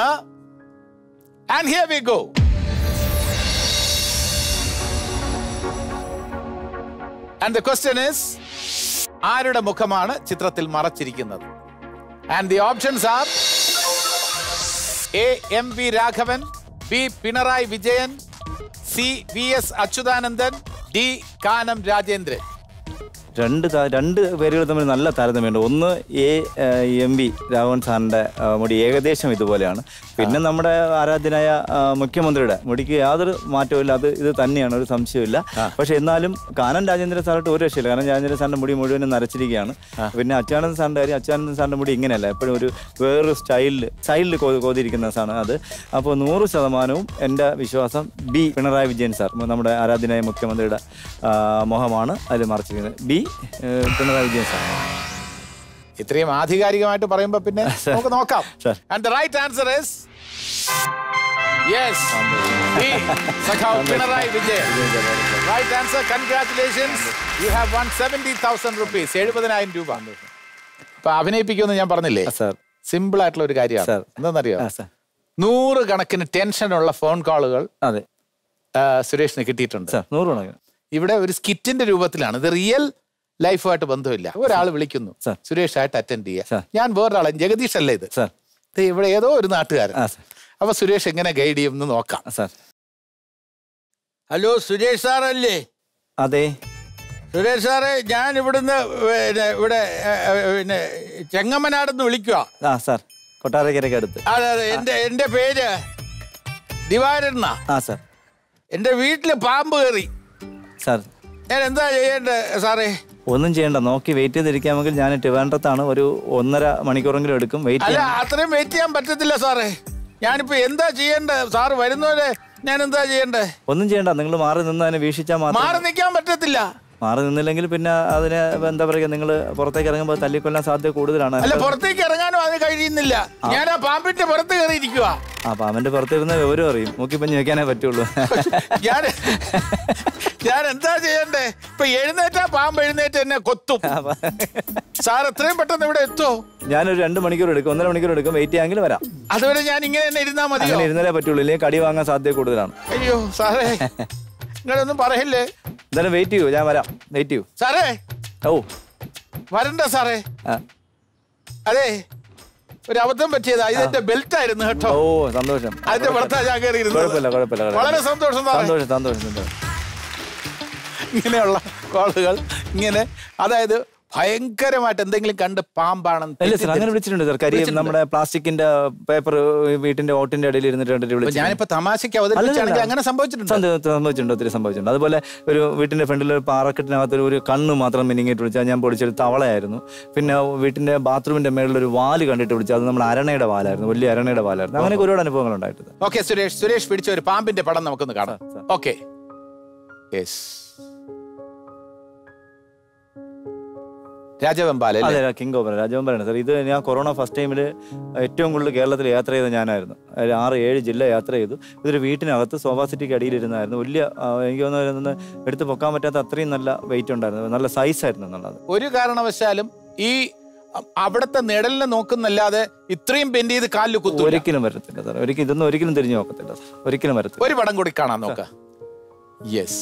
and here we go and the question is ആരുടെ മുഖമാണ് ചിത്രത്തിൽ മറച്ചിരിക്കുന്നത് and the options are A M V Raghavan B Pinarayi Vijayan C V S Achuthanandan D Kanam Rajendran രണ്ട് ത- രണ്ട് പേരുകൾ തമ്മിൽ നല്ല താരതമ്യമുണ്ട് ഒന്ന് എ എം ബി രാഘവൻ സാറിന്റെ ആ, മുടി ഏകദേശം ഇതുപോലെയാണ് പിന്നെ നമ്മുടെ ആരാധ്യനായ ആ, മുഖ്യമന്ത്രിയുടെ മുടിക്ക് യാതൊരു മാറ്റവും ഇല്ല അത് ഇത് തന്നെയാണ് ഒരു സംശയമില്ല പക്ഷെ എന്നാലും കാനൻ രാജേന്ദ്രൻ സാറായിട്ട് ഒരു രക്ഷയില്ല കാരണം രാജേന്ദ്രൻ സാറിന്റെ മുടി മുഴുവനും നരച്ചിരിക്കുകയാണ് പിന്നെ അച്യുതാനന്ദൻ സാറിന്റെ കാര്യം അച്യുതാനന്ദൻ സാറിന്റെ മുടി ഇങ്ങനെയല്ല എപ്പോഴും ഒരു വേറൊരു സ്റ്റൈലിൽ സ്റ്റൈലിൽ കോതിയിരിക്കുന്ന സാണ് അത് അപ്പോൾ നൂറ് ശതമാനവും എൻ്റെ വിശ്വാസം ബി പിണറായി വിജയൻ സാർ നമ്മുടെ ആരാധ്യനായ മുഖ്യമന്ത്രിയുടെ ആ, മുഖമാണ് അതിൽ മറച്ചിരിക്കുന്നത് ബി ഏ, പിണറായി വിജയൻ സാർ ഇത്രയും ആധികാരികമായിട്ട് പറയുമ്പോ പിന്നെ നമുക്ക് നോക്കാം Sir. And the right answer is yes സഖാവ് Pinarayi Vijayan right answer congratulations you have won seventy thousand rupees എഴുപതിനായിരം രൂപ അപ്പൊ അഭിനയിപ്പിക്കുമെന്ന് ഞാൻ പറഞ്ഞില്ലേ സാർ സിമ്പിൾ ആയിട്ടുള്ള ഒരു കാര്യമാണ് Sir. എന്താണെന്നറിയോ ആ സാർ നൂറ് കണക്കിന് ടെൻഷനുള്ള ഫോൺ കോളുകൾ അതെ സുരേഷിന് കിട്ടിയിട്ടുണ്ട് സാർ നൂറ് കണക്കിന് ഇവിടെ ഒരു സ്കിറ്റിന്റെ രൂപത്തിലാണ് ഇത് റിയൽ ലൈഫുമായിട്ട് ബന്ധമില്ല ഒരാൾ വിളിക്കുന്നു Sir. സുരേഷ് ആയിട്ട് അറ്റൻഡ് Sir. ചെയ്യാം ഞാൻ വേറൊരാളെ ജഗദീഷ് അല്ലേ ഇത് സാർ ദേ ഇവിടെ ഏതോ ഒരു നാട്ടുകാരൻ ആ സാർ അപ്പൊ സുരേഷ് എങ്ങനെ ഗൈഡ് ചെയ്യും എന്ന് നോക്കാം ആ, സാർ ഹലോ സുരേഷ് സാറല്ലേ അതെ സുരേഷ് സാറേ ഞാൻ ഇവിടുന്ന് പിന്നെ ഇവിടെ ഏ, ഏ, പിന്നെ ചെങ്ങമ്മനാടെന്ന് വിളിക്കുക ആ സാർ കൊട്ടാരക്കരയ്ക്ക് അടുത്ത് അതെ അതെ എൻ്റെ എൻ്റെ പേര് ദിവാരണ്ണ ആ സാർ എൻ്റെ വീട്ടിൽ പാമ്പ് കയറി സാർ ഞാൻ എന്താ ചെയ്യേണ്ടത് സാറേ ഒന്നും ചെയ്യണ്ട നോക്കി വെയിറ്റ് ചെയ്തിരിക്കാമെങ്കിൽ ഞാൻ ട്രിവാൻഡ്രത്താണ് ഒരു ഒന്നര മണിക്കൂറെങ്കിലും എടുക്കും വെയിറ്റ് അല്ല ചെയ്യാം അത്രയും വെയിറ്റ് ചെയ്യാൻ പറ്റത്തില്ല സാറേ ഞാനിപ്പോ എന്താ ചെയ്യേണ്ടത് സാറ് വരുന്നവരെ ഞാൻ എന്താ ചെയ്യേണ്ടത് ഒന്നും ചെയ്യണ്ട നിങ്ങൾ മാറി നിന്ന് അതിനെ വീക്ഷിച്ചാൽ മാത്രം മാറി നിൽക്കാൻ പറ്റത്തില്ല മാറി നിന്നില്ലെങ്കിൽ പിന്നെ അതിനെ എന്താ പറയുക നിങ്ങൾ പുറത്തേക്ക് ഇറങ്ങുമ്പോൾ തല്ലിക്കൊല്ലാൻ സാധ്യത കൂടുതലാണ് അല്ല പുറത്തേക്ക് ഇറങ്ങാനും അത് കഴിയുന്നില്ല ഞാൻ ആ പാമ്പിന്റെ പുറത്ത് കയറിയിരിക്കുക ആ പാമ്പന്റെ പുറത്തിരുന്ന വിവരം അറിയും മൂക്കിപ്പഞ്ഞ് വെക്കാനേ പറ്റുള്ളൂ ഞാൻ ഞാൻ എന്താ ചെയ്യണ്ടേ ഇപ്പൊ എഴുന്നേറ്റാ പാമ്പ് എഴുന്നേറ്റ് എന്നെ കൊത്തും സാർ എത്രയും പെട്ടെന്ന് ഇവിടെ എത്തോ ഞാനൊരു രണ്ട് മണിക്കൂർ എടുക്കും ഒന്നര മണിക്കൂർ എടുക്കും വെയിറ്റ് ചെയ്യാമെങ്കിൽ വരാം അതുവരെ ഞാൻ ഇങ്ങനെ തന്നെ ഇരുന്നാ മതിയോ അങ്ങനെ ഇരുന്നാലേ പറ്റുള്ളൂ ഇല്ലെങ്കിൽ കടി വാങ്ങാൻ സാധ്യത കൂടുതലാണ് അയ്യോ സാറേ നിങ്ങളൊന്നും പറയല്ലേ എന്തായാലും വെയിറ്റ് ചെയ്യൂ ഞാൻ വരാം വെയിറ്റ് ചെയ്യൂ സാറേ ഓ വരണ്ട സാറേ ആ. അതെ ഒരു അബദ്ധം പറ്റിയതാ ഇതെന്റെ ബെൽറ്റ് ആയിരുന്നു കേട്ടോ ഓ സന്തോഷം അതിന്റെ പുറത്താ ഞാൻ കയറി കുഴപ്പമില്ല കുഴപ്പമില്ല കുഴപ്പമില്ല. വളരെ സന്തോഷം സാറേ സന്തോഷം സന്തോഷം സന്തോഷം ഇങ്ങനെയുള്ള കോളുകൾ ഇങ്ങനെ അതായത് ഭയങ്കരമായിട്ട് എന്തെങ്കിലും കണ്ട് പാമ്പാണെന്ന് ഇല്ല സാർ അങ്ങനെ തെറ്റിദ്ധരിച്ച് വിളിച്ചിട്ടുണ്ട് സാർ കാര്യം വിളിച്ചിട്ടുണ്ട്. നമ്മുടെ പ്ലാസ്റ്റിക്കിന്റെ പേപ്പർ വീട്ടിന്റെ ഓട്ടിന്റെ ഇടയിൽ ഇരുന്നിട്ട് കണ്ടിട്ട് ഇപ്പൊ വിളിച്ചു ഞാനിപ്പോ തമാശയ്ക്ക് അവതരിപ്പിച്ചാണെങ്കിൽ അങ്ങനെ സംഭവിച്ചിട്ടുണ്ട് സംഭവിച്ചിട്ടുണ്ട് ഒത്തിരി സംഭവിച്ചിട്ടുണ്ട് അതുപോലെ ഒരു വീട്ടിന്റെ ഫ്രണ്ടിൽ ഒരു പാറക്കെട്ടിനകത്ത് ഒരു- ഒരു കണ്ണ് മാത്രം മിനിങ്ങിട്ട് വിളിച്ചാൽ ഞാൻ പൊടിച്ചൊരു തവളയായിരുന്നു പിന്നെ വീട്ടിന്റെ ബാത്റൂമിന്റെ മേളിൽ ഒരു വാല് കണ്ടിട്ട് വിളിച്ചത് അത് നമ്മുടെ അരണയുടെ വാലായിരുന്നു വലിയ അരണയുടെ വാലായിരുന്നു അങ്ങനെ ഒരുപാട് അനുഭവങ്ങൾ ഉണ്ടായിട്ടുണ്ട് ഓക്കെ സുരേഷ് സുരേഷ് പിടിച്ച ഒരു പാമ്പിന്റെ പടം നമുക്കൊന്ന് കാണാം സാർ, സാർ. ഓക്കെ യെസ് രാജവെമ്പാല അതെ കിങ് കോബ്ര രാജവമ്പലാണ് സാർ ഇത് ഞാൻ കൊറോണ ഫസ്റ്റ് ടൈമിൽ ഏറ്റവും കൂടുതൽ കേരളത്തിൽ യാത്ര ചെയ്ത ഞാനായിരുന്നു അതിൽ ആറ് ഏഴ് ജില്ല യാത്ര ചെയ്തു ഇതൊരു വീട്ടിനകത്ത് സോഫ സിറ്റിക്ക് അടിയിലിരുന്നായിരുന്നു വലിയ ആ, എനിക്ക് തോന്നുന്നു എടുത്ത് പൊക്കാൻ പറ്റാത്ത അത്രയും നല്ല വെയിറ്റ് ഉണ്ടായിരുന്നു നല്ല സൈസ് ആയിരുന്നു എന്നുള്ളത് ഒരു കാരണവശാലും ഈ അ- അവിടുത്തെ നിഴലിനെ നോക്കുന്നല്ലാതെ ഇത്രയും ബെൻഡ് ചെയ്ത് കാലിൽ കുത്തൂല ഒരിക്കലും വരത്തില്ല സാർ ഒരിക്കലും ഇതൊന്നും ഒരിക്കലും തിരിഞ്ഞു നോക്കത്തില്ല സാർ ഒരിക്കലും വരത്തില്ല ഒരു പടം കൂടി കാണാൻ നോക്ക യെസ്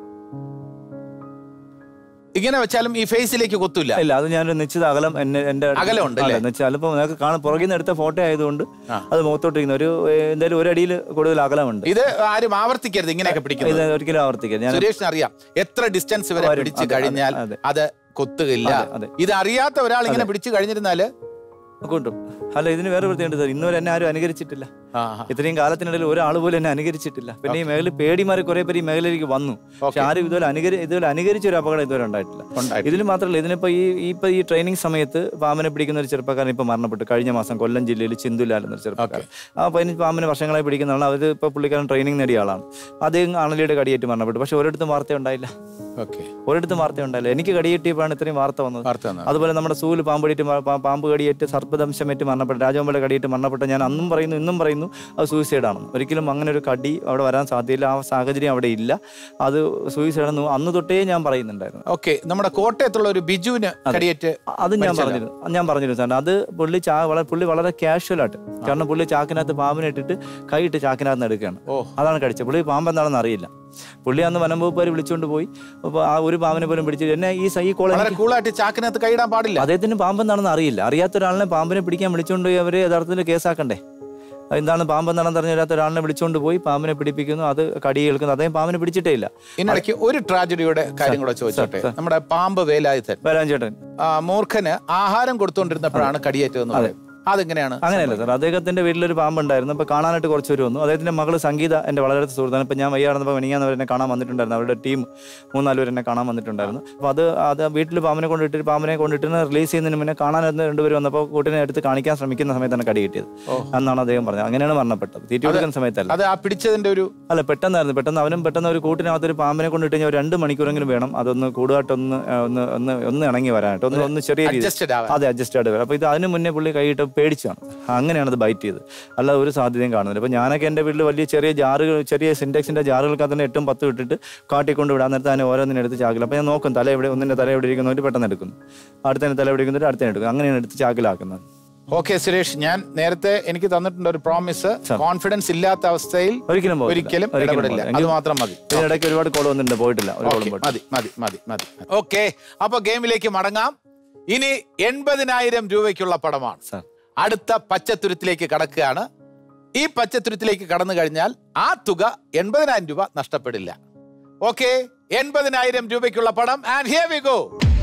ഇങ്ങനെ വെച്ചാലും ഈ ഫേസിലേക്ക് കൊത്തൂല ഇല്ല അത് ഞാനൊരു നിശ്ചിത അകലം എന്നെ എന്റെ അകലമുണ്ട് അല്ലേ? ചിലപ്പോൾ നിങ്ങൾക്ക് കാണാൻ പുറകിൽ നിന്ന് എടുത്ത ഫോട്ടോ ആയതുകൊണ്ട് ആ. അത് മുഖത്തോട്ടിരിക്കുന്ന ഒരു ഏഹ്, എന്തായാലും ഒരു അടിയിൽ കൂടുതൽ അകലമുണ്ട് ഇത് ആരും ആവർത്തിക്കരുത് ഇങ്ങനെയൊക്കെ ഇത് പിടിക്കുന്നത് ഒരിക്കലും ആവർത്തിക്കുക ഞാൻ സുരേഷിന് അറിയാം എത്ര ഡിസ്റ്റൻസ് വരെ വരും. പിടിച്ചു അതെ, അതെ, കഴിഞ്ഞാൽ അതെ. അത് കൊത്തുകയില്ല അതെ, അതെ. ഇത് അറിയാത്ത ഒരാൾ ഇങ്ങനെ പിടിച്ചു കഴിഞ്ഞിരുന്നാല് കൊണ്ടും അല്ല ഇതിന് വേറെ വൃത്തിയുണ്ട് സാർ ഇന്നുവരെ എന്നെ ആരും അനുകരിച്ചിട്ടില്ല ഇത്രയും കാലത്തിനിടയിൽ ഒരാൾ പോലും എന്നെ അനുകരിച്ചിട്ടില്ല പിന്നെ ഈ മേഖല പേടിമാറി കുറെ പേര് ഈ മേഖലയിലേക്ക് വന്നു പക്ഷെ ആരും ഇതുപോലെ അനുകരി ഇതുപോലെ അനുകരിച്ച ഒരു അപകടം ഇതുവരെ ഉണ്ടായിട്ടില്ല ഉണ്ടായിട്ടില്ല. ഇതിൽ മാത്രമല്ല ഇതിനിപ്പോ ഈ ഈ ഇപ്പൊ ഈ ട്രെയിനിങ് സമയത്ത് പാമ്പിനെ പിടിക്കുന്ന ഒരു ചെറുപ്പക്കാരൻ ഇപ്പൊ മരണപ്പെട്ടു കഴിഞ്ഞ മാസം കൊല്ലം ജില്ലയിൽ ചിന്തുലാൽ എന്നൊരു ചെറുപ്പക്കാരൻ ആ പതിനഞ്ച് പാമ്പിനെ വർഷങ്ങളായി പിടിക്കുന്ന ആളാണ് അത് ഇപ്പൊ പുള്ളിക്കാരൻ ട്രെയിനിങ് നേടിയ ആളാണ് അദ്ദേഹം അണലിയുടെ കടിയേറ്റ് മരണപ്പെട്ടു പക്ഷെ ഒരിടത്തും വാർത്ത ഉണ്ടായില്ല ഓക്കെ ഒരിടത്തും വാർത്ത ഉണ്ടായില്ല എനിക്ക് കടിയേറ്റിയപ്പോഴാണ് ഇത്രയും വാർത്ത വന്നത് വാർത്ത വന്നത്. അതുപോലെ നമ്മുടെ സൂല് പാമ്പ് കടിയേറ്റ് മ- പാ- പാമ്പ് കടിയേറ്റ് സർപ്പദംശമേറ്റ് മരണപ്പെട്ട രാജവമ്പയുടെ കടിയേറ്റ് മരണപ്പെട്ട ഞാൻ അന്നും പറയുന്നു ഇന്നും പറയുന്നു അത് സൂയിസൈഡ് ആണെന്ന് ഒരിക്കലും അങ്ങനെ ഒരു കടി അവിടെ വരാൻ സാധ്യതയില്ല ആ സാഹചര്യം അവിടെ ഇല്ല അത് സൂയിസൈഡ് ആണെന്ന് അന്ന് തൊട്ടേ ഞാൻ പറയുന്നുണ്ടായിരുന്നു ഓക്കെ നമ്മുടെ കോട്ടയത്തുള്ള ഒരു ബിജുവിന് കടിയേറ്റ് അത് ഞാൻ മരിച്ചല്ലോ. പറഞ്ഞിരുന്നു അത് ഞാൻ പറഞ്ഞിരുന്നു സാറിന് അത് പുള്ളി ചാ വളരെ പുള്ളി വളരെ കാഷ്വൽ ആയിട്ട് കാരണം പുള്ളി ചാക്കിനകത്ത് പാമ്പിനെ ഇട്ടിട്ട് കൈയിട്ട് ചാക്കിനകത്ത് നിന്ന് എടുക്കുകയാണ് ഓ. അതാണ് കടിച്ചത് പുള്ളി പാമ്പ് എന്താണെന്ന് അറിയില്ല പുള്ളി അന്ന് വനം വകുപ്പുകാർ വിളിച്ചുകൊണ്ട് പോയി അപ്പോൾ ആ ഒരു പാമ്പിനെ പോലും പിടിച്ചിട്ട് എന്നെ ഈ സ- ഈ കോളേജ് വളരെ കൂളായിട്ട് ചാക്കിനകത്ത് കൈയിടാൻ പാടില്ല അദ്ദേഹത്തിന് പാമ്പ് എന്താണെന്ന് അറിയില്ല അറിയാത്ത ഒരാളിനെ പാമ്പിനെ പിടിക്കാൻ വിളിച്ചുകൊണ്ട് പോയി അവര് യഥാർത്ഥത്തിൽ കേസാക്കണ്ടേ എന്താണ് പാമ്പ് എന്താണെന്ന് അറിഞ്ഞില്ലാത്ത ഒരാളിനെ വിളിച്ചുകൊണ്ട് പോയി പാമ്പിനെ പിടിപ്പിക്കുന്നു അത് കടി കേൾക്കുന്നു അദ്ദേഹം പാമ്പിനെ പിടിച്ചിട്ടേ ഇല്ല ഇതിനിടയ്ക്ക് ഒരു ട്രാജഡിയുടെ കാര്യം കൂടെ ചോദിച്ചോട്ടെ നമ്മുടെ പാമ്പ് വേലായുധൻ വരാൻ ചേട്ടൻ ആ, മൂർഖന് ആഹാരം കൊടുത്തുകൊണ്ടിരുന്നപ്പോഴാണ് കടിയേറ്റതെന്ന് പറയും അതെങ്ങനെയാണ് അങ്ങനെയല്ല സാർ അദ്ദേഹത്തിന്റെ വീട്ടിലൊരു പാമ്പ് ഉണ്ടായിരുന്നു അപ്പൊ കാണാനായിട്ട് കുറച്ച് പേര് വന്നു അദ്ദേഹത്തിന്റെ മകള് സംഗീത എന്റെ വളരെ അടുത്ത സുഹൃത്താണ് ഇപ്പൊ ഞാൻ വയ്യാടുന്നപ്പോൾ മെനിയാന്ന് എന്നെ കാണാൻ വന്നിട്ടുണ്ടായിരുന്നു അവരുടെ ടീം മൂന്നാല് പേര് എന്നെ കാണാൻ വന്നിട്ടുണ്ടായിരുന്നു അപ്പൊ അത് അത് വീട്ടിൽ പാമ്പിനെ കൊണ്ടിട്ട് പാമ്പിനെ കൊണ്ടിട്ട് റിലീസ് ചെയ്യുന്നതിന് മുന്നേ കാണാൻ രണ്ടുപേര് വന്നപ്പോൾ കൂട്ടിനെ എടുത്ത് കാണിക്കാൻ ശ്രമിക്കുന്ന സമയത്താണ് കടി കിട്ടിയത് എന്നാണ് അദ്ദേഹം പറഞ്ഞത് അങ്ങനെയാണ് മരണപ്പെട്ടത് തീറ്റി കൊടുക്കുന്ന സമയത്തല്ല അത് ആ പിടിച്ചതിന്റെ ഒരു അല്ല പെട്ടെന്നായിരുന്നു പെട്ടെന്ന് അവനും പെട്ടെന്ന് ഒരു കൂട്ടിനകത്ത് ഒരു പാമ്പിനെ കൊണ്ടിട്ട് കഴിഞ്ഞാൽ ഒരു രണ്ട് മണിക്കൂറെങ്കിലും വേണം അതൊന്ന് കൂടുതലായിട്ടൊന്ന് ആ, ഒന്ന് ഒന്ന് ഒന്ന് ഇണങ്ങി വരാനായിട്ട് ഒന്ന് ഒന്ന് ചെറിയ രീതി adjusted ആവാൻ. അതെ അഡ്ജസ്റ്റ് ആയിട്ട് വരാം അപ്പൊ ഇത് അതിന് മുന്നേ പുള്ളി കൈയിട്ട് പേടിച്ചാണ് അങ്ങനെയാണ് അത് ബൈറ്റ് ചെയ്ത് അല്ലാതെ ഒരു സാധ്യതയും കാണുന്നില്ല അപ്പൊ ഞാനൊക്കെ എന്റെ വീട്ടിൽ വലിയ ചെറിയ ജാറുകൾ ചെറിയ സിൻഡെക്സിന്റെ ജാറുകൾക്ക് തന്നെ എട്ടും പത്തും ഇട്ടിട്ട് കാട്ടിക്കൊണ്ട് വിടാൻ നേരത്തെ അതിനെ ഓരോന്നിനും എടുത്ത് ചാക്കിൽ അപ്പൊ ഞാൻ നോക്കും തല എവിടെ ഒന്നിന്റെ തല എവിടെ ഇരിക്കുന്നവർ പെട്ടെന്ന് എടുക്കുന്നു അടുത്തതിന് തല എവിടെ ഇരിക്കുന്നവർ അടുത്തതിനെ എടുക്കും അങ്ങനെയാണ് എടുത്ത് ചാക്കിലാക്കുന്നത് ഓക്കെ സുരേഷ് ഞാൻ നേരത്തെ എനിക്ക് തന്നിട്ടുണ്ട് ഒരു പ്രോമിസ് കോൺഫിഡൻസ് ഇല്ലാത്ത അവസ്ഥയിൽ ഒരിക്കലും പോകില്ല. ഒരിക്കലും ഒരിക്കലും ഇടപെടില്ല പോകില്ല. അത് മാത്രം മതി ഇതിനിടയ്ക്ക് ഒരുപാട് കോൾ വന്നിട്ടുണ്ട് പോയിട്ടില്ല ഒരു കോളും ഓക്കേ, പോയിട്ടില്ല മതി മതി മതി മതി ഓക്കെ അപ്പൊ ഗെയിമിലേക്ക് മടങ്ങാം ഇനി എൺപതിനായിരം രൂപയ്ക്കുള്ള പടമാണ് സാർ അടുത്ത പച്ചത്തുരുത്തിലേക്ക് കടക്കുകയാണ് ഈ പച്ചത്തുരുത്തിലേക്ക് കടന്നു കഴിഞ്ഞാൽ ആ തുക എൺപതിനായിരം രൂപ നഷ്ടപ്പെടില്ല ഓക്കെ എൺപതിനായിരം രൂപയ്ക്കുള്ള പടം and here we go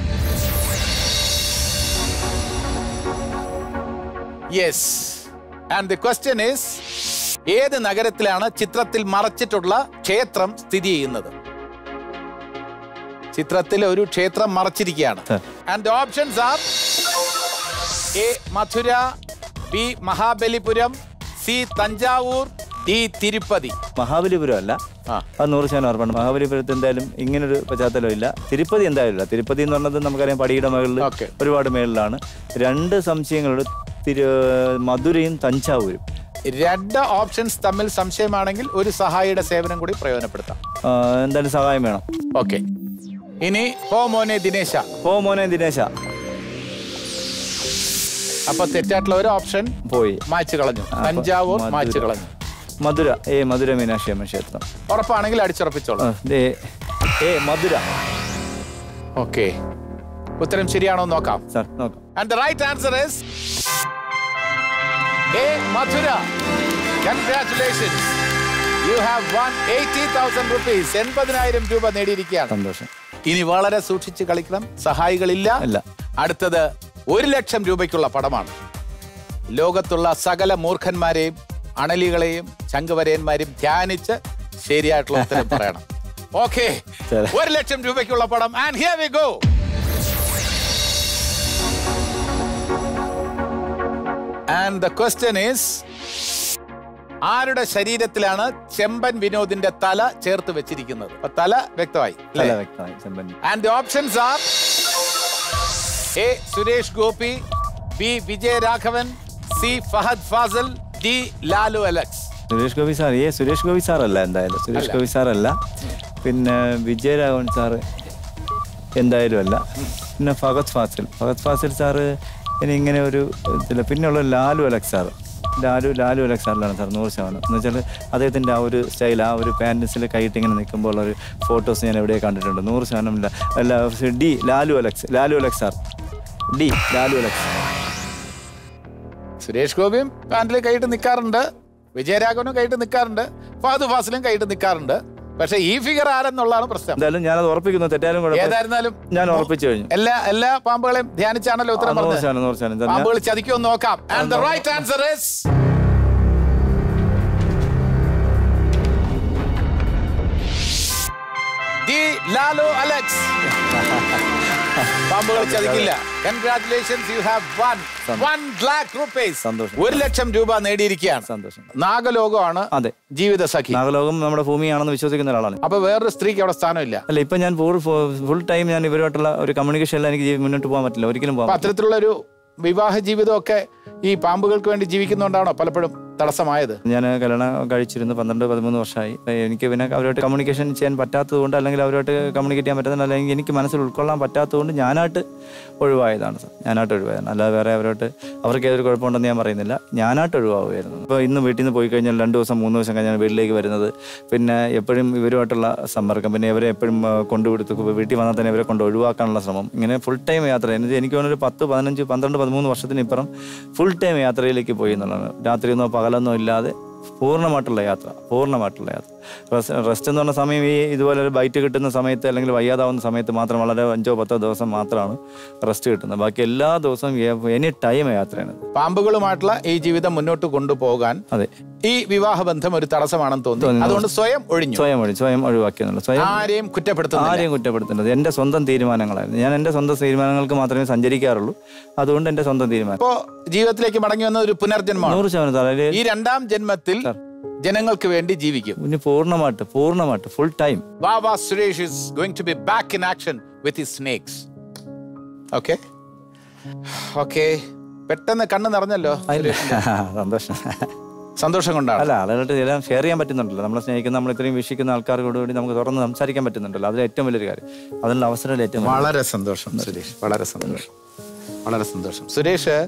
yes and the question is ഏത് നഗരത്തിലാണ് ചിത്രത്തിൽ മറച്ചിട്ടുള്ള ക്ഷേത്രം സ്ഥിതി ചെയ്യുന്നത് ചിത്രത്തിൽ ഒരു ക്ഷേത്രം മറച്ചിരിക്കുകയാണ് Sir. And options are A Mathura B Mahabalipuram C Thanjavur D Tirupati Mahabalipuram അല്ല ആ. അത് നൂറ് ശതമാനം ഉറപ്പാണ് മഹാബലിപുരത്ത് എന്തായാലും ഇങ്ങനൊരു പശ്ചാത്തലം ഇല്ല തിരുപ്പതി എന്തായാലും ഇല്ല തിരുപ്പതി എന്ന് പറഞ്ഞത് നമുക്കറിയാം പടിയുടെ മുകളിൽ Okay. ഒരുപാട് മേളിലാണ് രണ്ട് സംശയങ്ങളുണ്ട് തിരു മധുരയും തഞ്ചാവൂരും രണ്ട് ഓപ്ഷൻസ് തമ്മിൽ സംശയമാണെങ്കിൽ ഒരു സഹായിയുടെ സേവനം കൂടി പ്രയോജനപ്പെടുത്താം ആ, എന്തായാലും സഹായം വേണം ഓക്കെ ഇനി പോ മോനെ ദിനേശ പോ മോനെ ദിനേശ അപ്പൊ തെറ്റായിട്ടുള്ള ഒരു ഓപ്ഷൻ പോയി മായ്ച്ചു കളഞ്ഞു അപ്പൊ തഞ്ചാവൂർ മധുര. മായ്ച്ചു കളഞ്ഞു മധുര ഏ മധുര മീനാക്ഷി അമ്മ ക്ഷേത്രം ഉറപ്പാണെങ്കിൽ അടിച്ചുറപ്പിച്ചോളൂ ആ, ദേ, ഏ മധുര ഓക്കെ ഉത്തരം ശരിയാണോ എന്ന് നോക്കാം സാർ നോക്കാം And the right answer is A. Mathura. Congratulations. You have won 80,000 rupees. എൺപതിനായിരം രൂപ നേടിയിരിക്കുകയാണ് സന്തോഷം ഇനി വളരെ സൂക്ഷിച്ച് കളിക്കണം സഹായികളില്ല ഇല്ല. അടുത്തത് ഒരു ലക്ഷം രൂപയ്ക്കുള്ള പടമാണ് ലോകത്തുള്ള സകല മൂർഖന്മാരെയും അണലികളെയും ചങ്കുവരയന്മാരെയും ധ്യാനിച്ച് ശരിയായിട്ടുള്ള ഉത്തരം പറയണം ഓക്കെ ശരി. ഒരു ലക്ഷം രൂപയ്ക്കുള്ള പടം and here we go and the question is ആരുടെ ശരീരത്തിലാണ് ചെമ്പൻ വിനോദിന്റെ തല ചേർത്ത് വെച്ചിരിക്കുന്നത് അപ്പൊ തല വ്യക്തമായി നല്ല അല്ലേ വ്യക്തമായി ചെമ്പൻ and the options are A Suresh Gopi B Vijayaraghavan C Fahadh Faasil D Lalu Alex Suresh Gopi sir ഏ സുരേഷ് ഗോപി സാറല്ല എന്തായാലും സുരേഷ് ഗോപി സാറല്ല പിന്നെ വിജയരാഘവൻ സാറ് എന്തായാലും അല്ല പിന്നെ ഫഹദ് ഫാസിൽ ഫഹദ് ഫാസിൽ സാറ് ഇനി ഇങ്ങനെ ഒരു ഇതില്ല പിന്നെയുള്ള ലാലു അലക്സ് സാറ് ലാലു ലാലു അലക്സ് സാറിലാണ് സാർ നൂറ് ശതമാനം എന്ന് വെച്ചാൽ അദ്ദേഹത്തിൻ്റെ ആ ഒരു സ്റ്റൈൽ ആ ഒരു പാൻറ്റസിൽ കൈയിട്ട് ഇങ്ങനെ നിൽക്കുമ്പോൾ ഉള്ള ഒരു ഫോട്ടോസ് ഞാൻ എവിടെ കണ്ടിട്ടുണ്ട് നൂറ് ശതമാനം ഇല്ല അല്ല D Lalu Alex Lalu Alex sir D Lalu Alex Suresh ഗോപിയും പാൻഡിൽ കൈയിട്ട് നിൽക്കാറുണ്ട് വിജയരാഘവനും കൈയിട്ട് നിൽക്കാറുണ്ട് ഫഹദ് ഫാസിലും കൈയിട്ട് നിൽക്കാറുണ്ട് പക്ഷെ ഈ ഫിഗർ ആരെന്നുള്ളതാണ് പ്രശ്നം എന്തായാലും ഞാനത് ഉറപ്പിക്കുന്നു തെറ്റാലും കുഴപ്പമില്ല. ഏതായിരുന്നാലും ഞാൻ ഉറപ്പിച്ചു കഴിഞ്ഞു എല്ലാ എല്ലാ പാമ്പുകളെയും ധ്യാനിച്ചാണല്ലോ ആ, ഉത്തരം നൂറ് പറഞ്ഞത് ശതമാനം നൂറ് ശതമാനം എന്താ ഞാൻ- പാമ്പുകൾ ചതിക്കുമെന്ന് നോക്കാം and the right answer is D Lalu Alex പാമ്പുകൾ ചതിക്കില്ല congratulations you have won one lakh rupees സന്തോഷം. ഒരു ലക്ഷം രൂപ നേടിയിരിക്കുകയാണ് സന്തോഷം നാഗലോകമാണ് അതെ ജീവിത സഖി നാഗലോകം നമ്മുടെ ഭൂമിയാണെന്ന് വിശ്വസിക്കുന്ന ഒരാളാണ് അപ്പൊ വേറൊരു സ്ത്രീക്ക് അവിടെ സ്ഥാനമില്ല അല്ല ഇപ്പൊ ഞാൻ ഫുൾ ഫുൾ ടൈം ഞാൻ ഇവരുമായിട്ടുള്ള ഒരു കമ്മ്യൂണിക്കേഷൻ എനിക്ക് ജീ- മുന്നോട്ട് പോകാൻ പറ്റില്ല ഒരിക്കലും പോകാൻ അപ്പൊ പറ്റില്ല. അത്തരത്തിലുള്ള ഒരു വിവാഹ ജീവിതമൊക്കെ ഈ പാമ്പുകൾക്ക് വേണ്ടി ജീവിക്കുന്നതുകൊണ്ടാണോ പലപ്പോഴും തടസ്സമായത് ഞാൻ കല്യാണം കഴിച്ചിരുന്നു പന്ത്രണ്ട് പതിമൂന്ന് വർഷമായി എനിക്ക് പിന്നെ അവരുമായിട്ട് കമ്മ്യൂണിക്കേഷൻ ചെയ്യാൻ പറ്റാത്തത് കൊണ്ട് അല്ലെങ്കിൽ അവരുമായിട്ട് കമ്മ്യൂണിക്കേറ്റ് ചെയ്യാൻ പറ്റുന്നില്ല അല്ലെങ്കിൽ എനിക്ക് മനസ്സിൽ ഉൾക്കൊള്ളാൻ പറ്റാത്തത് കൊണ്ട് ഞാനായിട്ട് ഒഴിവായതാണ് സാർ ഞാനായിട്ട് ഒഴിവായതാണ് അല്ലാതെ വേറെ അവരോട്ട് അവർക്ക് ഏതൊരു കുഴപ്പമുണ്ടെന്ന് ഞാൻ പറയുന്നില്ല ഞാനായിട്ട് ഒഴിവാകുമായിരുന്നു ഇപ്പോൾ ഇന്ന് വീട്ടിൽ നിന്ന് പോയി കഴിഞ്ഞാൽ രണ്ട് ദിവസം മൂന്ന് ദിവസം കഴിഞ്ഞാൽ വീട്ടിലേക്ക് വരുന്നത് പിന്നെ എപ്പോഴും ഇവരുമായിട്ടുള്ള സമ്പർക്കം പിന്നെ ഇവരെ എപ്പോഴും ആ, കൊണ്ടുപിടുത്ത് വീട്ടിൽ വന്നാൽ തന്നെ ഇവരെ കൊണ്ട് ഒഴിവാക്കാനുള്ള ശ്രമം ഇങ്ങനെ ഫുൾ ടൈം യാത്ര എനിക്ക് എനിക്ക് തോന്നുന്നു ഒരു പത്ത് പതിനഞ്ച് പന്ത്രണ്ട് പതിമൂന്ന് വർഷത്തിന് ഇപ്പുറം ഫുൾ ടൈം യാത്രയിലേക്ക് പോയി എന്നുള്ളതാണ് രാത്രിയൊന്നോ പകലൊന്നോ ഇല്ലാതെ പൂർണ്ണമായിട്ടുള്ള യാത്ര പൂർണ്ണമായിട്ടുള്ള യാത്ര റെസ്റ്റ് എന്ന് പറഞ്ഞ സമയം ഈ ഇതുപോലെ ഒരു ബൈറ്റ് കിട്ടുന്ന സമയത്ത് അല്ലെങ്കിൽ വയ്യാതാവുന്ന സമയത്ത് മാത്രം വളരെ അഞ്ചോ പത്തോ ദിവസം മാത്രമാണ് റെസ്റ്റ് കിട്ടുന്നത് ബാക്കി എല്ലാ ദിവസവും എനി ടൈം യാത്രയാണ് പാമ്പുകളുമായിട്ടുള്ള ഈ ജീവിതം മുന്നോട്ട് കൊണ്ടുപോകാൻ അതെ ഈ വിവാഹ ബന്ധം ഒരു തടസ്സമാണെന്ന് തോന്നി തോന്നി. അതുകൊണ്ട് സ്വയം ഒഴിഞ്ഞു സ്വയം ഒഴി സ്വയം ഒഴിവാക്കിയെന്നുള്ള സ്വയം ആരെയും കുറ്റപ്പെടുത്തുന്നില്ല ആരെയും കുറ്റപ്പെടുത്തേണ്ടത് എൻ്റെ സ്വന്തം തീരുമാനങ്ങളായിരുന്നു ഞാൻ എൻ്റെ സ്വന്തം തീരുമാനങ്ങൾക്ക് മാത്രമേ സഞ്ചരിക്കാറുള്ളൂ അതുകൊണ്ട് എൻ്റെ സ്വന്തം തീരുമാനം ഇപ്പോ ജീവിതത്തിലേക്ക് മടങ്ങി വന്ന ഒരു പുനർജന്മമാണ് നൂറ് ശതമാനം സാർ അതിൽ ഈ രണ്ടാം ജന്മത്തിൽ ജനങ്ങൾക്ക് വേണ്ടി ജീവിക്കും ഇനി പൂർണ്ണമായിട്ട് പൂർണ്ണമായിട്ട് full time Baba Suresh is going to be back in action with his snakes okay okay പെട്ടെന്ന് കണ്ണ് നിറഞ്ഞല്ലോ സുരേഷിന്റെ. സന്തോഷം സന്തോഷം കൊണ്ടാണ് അല്ല ആളുകളുടെ എല്ലാം ഷെയർ ചെയ്യാൻ പറ്റുന്നുണ്ടല്ലോ നമ്മളെ സ്നേഹിക്കുന്ന നമ്മൾ ഇത്രയും വീക്ഷിക്കുന്ന ആൾക്കാരോട് കൂടി നമുക്ക് തുറന്ന് സംസാരിക്കാൻ പറ്റുന്നുണ്ടല്ലോ അതിൽ ഏറ്റവും വലിയൊരു കാര്യം അതിനുള്ള അവസരം ഏറ്റവും വലിയ- വളരെ സന്തോഷം സുരേഷ് വളരെ സന്തോഷം വളരെ സന്തോഷം സുരേഷ്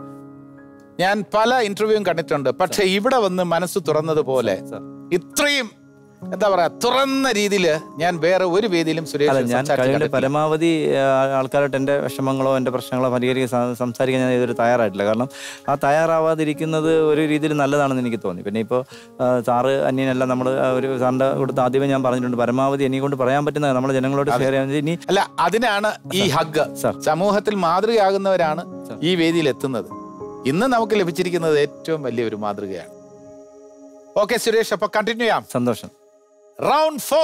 ഞാൻ പല ഇന്റർവ്യൂവും കണ്ടിട്ടുണ്ട് പക്ഷെ ഇവിടെ വന്ന് മനസ്സ് തുറന്നതുപോലെ ഇത്രയും എന്താ പറയാ തുറന്ന രീതിയിൽ ഞാൻ വേറെ ഒരു വേദിയിലും അല്ല സുരേഷ് ഞാൻ സംസാരിച്ച് കഴിവിന്റെ കണ്ടിട്ടില്ല. പരമാവധി ആ, ആൾക്കാരായിട്ട് എൻ്റെ വിഷമങ്ങളോ എൻ്റെ പ്രശ്നങ്ങളോ പരിഹരിക്കാൻ സം- സംസാരിക്കാൻ ഞാൻ ഇതുവരെ തയ്യാറായിട്ടില്ല കാരണം ആ തയ്യാറാവാതിരിക്കുന്നത് ഒരു രീതിയിൽ നല്ലതാണെന്ന് എനിക്ക് തോന്നി പിന്നെ ഇപ്പോൾ സാറ് അന്യനല്ല നമ്മൾ ഒരു സാറിൻ്റെ കൊടുത്ത് ആദ്യമേ ഞാൻ പറഞ്ഞിട്ടുണ്ട് പരമാവധി എന്നെ കൊണ്ട് പറയാൻ പറ്റുന്ന നമ്മുടെ ജനങ്ങളോട് ഷെയർ ചെയ്യാൻ ഇനി അല്ല അതിനാണ് ഈ ഹഗ് സർ. സമൂഹത്തിൽ മാതൃകയാകുന്നവരാണ് ഈ വേദിയിൽ എത്തുന്നത് ഇന്ന് നമുക്ക് ലഭിച്ചിരിക്കുന്നത് ഏറ്റവും വലിയ ഒരു മാതൃകയാണ് ഓക്കെ സുരേഷ് അപ്പൊ കണ്ടിന്യൂ ചെയ്യാം സന്തോഷം റൗണ്ട് ഫോർ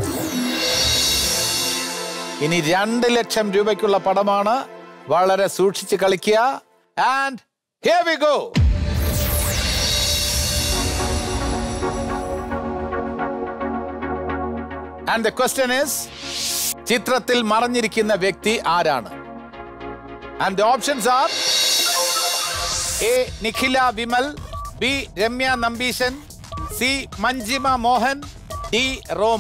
ഇനി രണ്ട് ലക്ഷം രൂപയ്ക്കുള്ള പടമാണ് വളരെ സൂക്ഷിച്ച് കളിക്കുക and here we go and the question is ചിത്രത്തിൽ മറഞ്ഞിരിക്കുന്ന വ്യക്തി ആരാണ് and the options are A Nikhila Vimal B Ramya Nambeesan C Manjima Mohan D Roma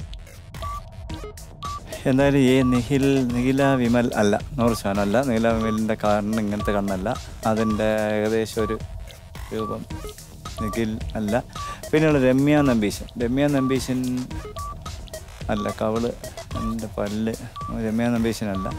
എന്തായാലും ഈ നിഖിൽ നിഖില വിമൽ അല്ല നൂറ് ശതമാനം അല്ല നിഖില വിമലിൻ്റെ കണ്ണ് ഇങ്ങനത്തെ കണ്ണല്ല അതിൻ്റെ ഏകദേശം ഒരു രൂപം നിഖിൽ അല്ല പിന്നെയുള്ള രമ്യ നമ്പീശൻ രമ്യ നമ്പീശൻ അല്ല കവള് എൻ്റെ പല്ല് രമ്യ നമ്പീശൻ അല്ല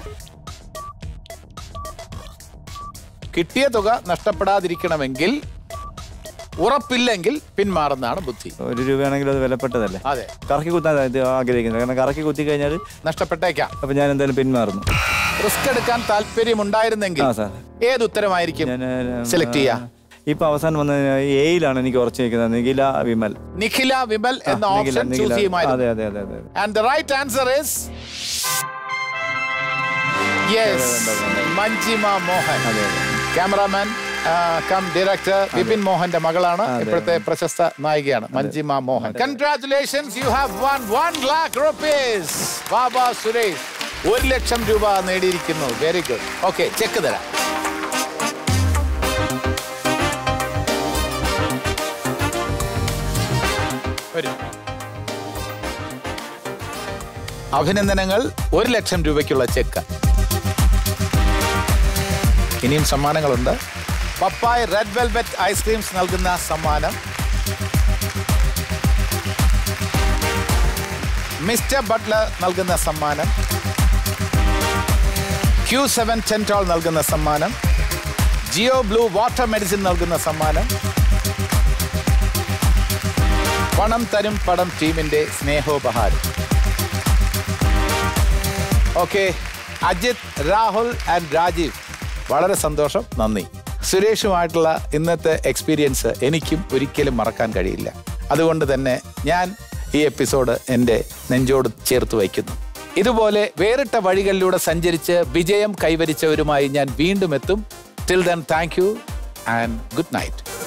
കിട്ടിയ തുക നഷ്ടപ്പെടാതിരിക്കണമെങ്കിൽ ഉറപ്പില്ലെങ്കിൽ പിന്മാറുന്നതാണ് ബുദ്ധി ഒരു രൂപയാണെങ്കിലും അത് വിലപ്പെട്ടതല്ലേ അതെ കറക്കി കുത്താൻ ഇത് ആഗ്രഹിക്കുന്നത് കാരണം കറക്കി കുത്തി കഴിഞ്ഞാൽ നഷ്ടപ്പെട്ടേക്കാം അപ്പം ഞാൻ എന്തായാലും പിന്മാറുന്നു റിസ്ക് എടുക്കാൻ താല്പര്യമുണ്ടായിരുന്നെങ്കിൽ ആ സാർ ഏത് ഉത്തരമായിരിക്കും ഞാൻ സെലക്ട് ചെയ്യാ ഇപ്പൊ അവസാനം വന്ന എയിലാണ് എനിക്ക് ഉറച്ചു നിൽക്കുന്നത് നിഖില വിമൽ നിഖില വിമൽ ആ, എന്ന നിഖില, ഓപ്ഷൻ നിഖില. ചൂസ് ചെയ്യുമായിരുന്നു അതെ അതെ അതെ അതെ and the right answer is yes Manjima Mohan അതെ അതെ ക്യാമറാമാൻ കം ഡയറക്ടർ വിപിൻ മോഹന്റെ മകളാണ് അതെ. ഇപ്പോഴത്തെ പ്രശസ്ത നായികയാണ് Manjima Mohan congratulations you have won one lakh rupees Baba Suresh ഒരു ലക്ഷം രൂപ നേടിയിരിക്കുന്നു വെരി ഗുഡ് ഓക്കെ ചെക്ക് തരാം വരൂ അഭിനന്ദനങ്ങൾ ഒരു ലക്ഷം രൂപയ്ക്കുള്ള ചെക്ക് ഇനിയും സമ്മാനങ്ങളുണ്ട് പപ്പായ് റെഡ് വെൽവെറ്റ് ഐസ്ക്രീംസ് നൽകുന്ന സമ്മാനം മിസ്റ്റർ ബട്ട്ലർ നൽകുന്ന സമ്മാനം ക്യൂ സെവൻ ടെൻറ്റോൾ നൽകുന്ന സമ്മാനം ജിയോ ബ്ലൂ വാട്ടർ മെഡിസിൻ നൽകുന്ന സമ്മാനം പണം തരും പടം ടീമിന്റെ സ്നേഹോപഹാരം ഓക്കെ അജിത് രാഹുൽ ആൻഡ് രാജീവ് വളരെ സന്തോഷം നന്ദി സുരേഷുമായിട്ടുള്ള ഇന്നത്തെ എക്സ്പീരിയൻസ് എനിക്കും ഒരിക്കലും മറക്കാൻ കഴിയില്ല അതുകൊണ്ട് തന്നെ ഞാൻ ഈ എപ്പിസോഡ് എൻ്റെ നെഞ്ചോട് ചേർത്ത് വയ്ക്കുന്നു ഇതുപോലെ വേറിട്ട വഴികളിലൂടെ സഞ്ചരിച്ച് വിജയം കൈവരിച്ചവരുമായി ഞാൻ വീണ്ടും എത്തും till then thank you and good night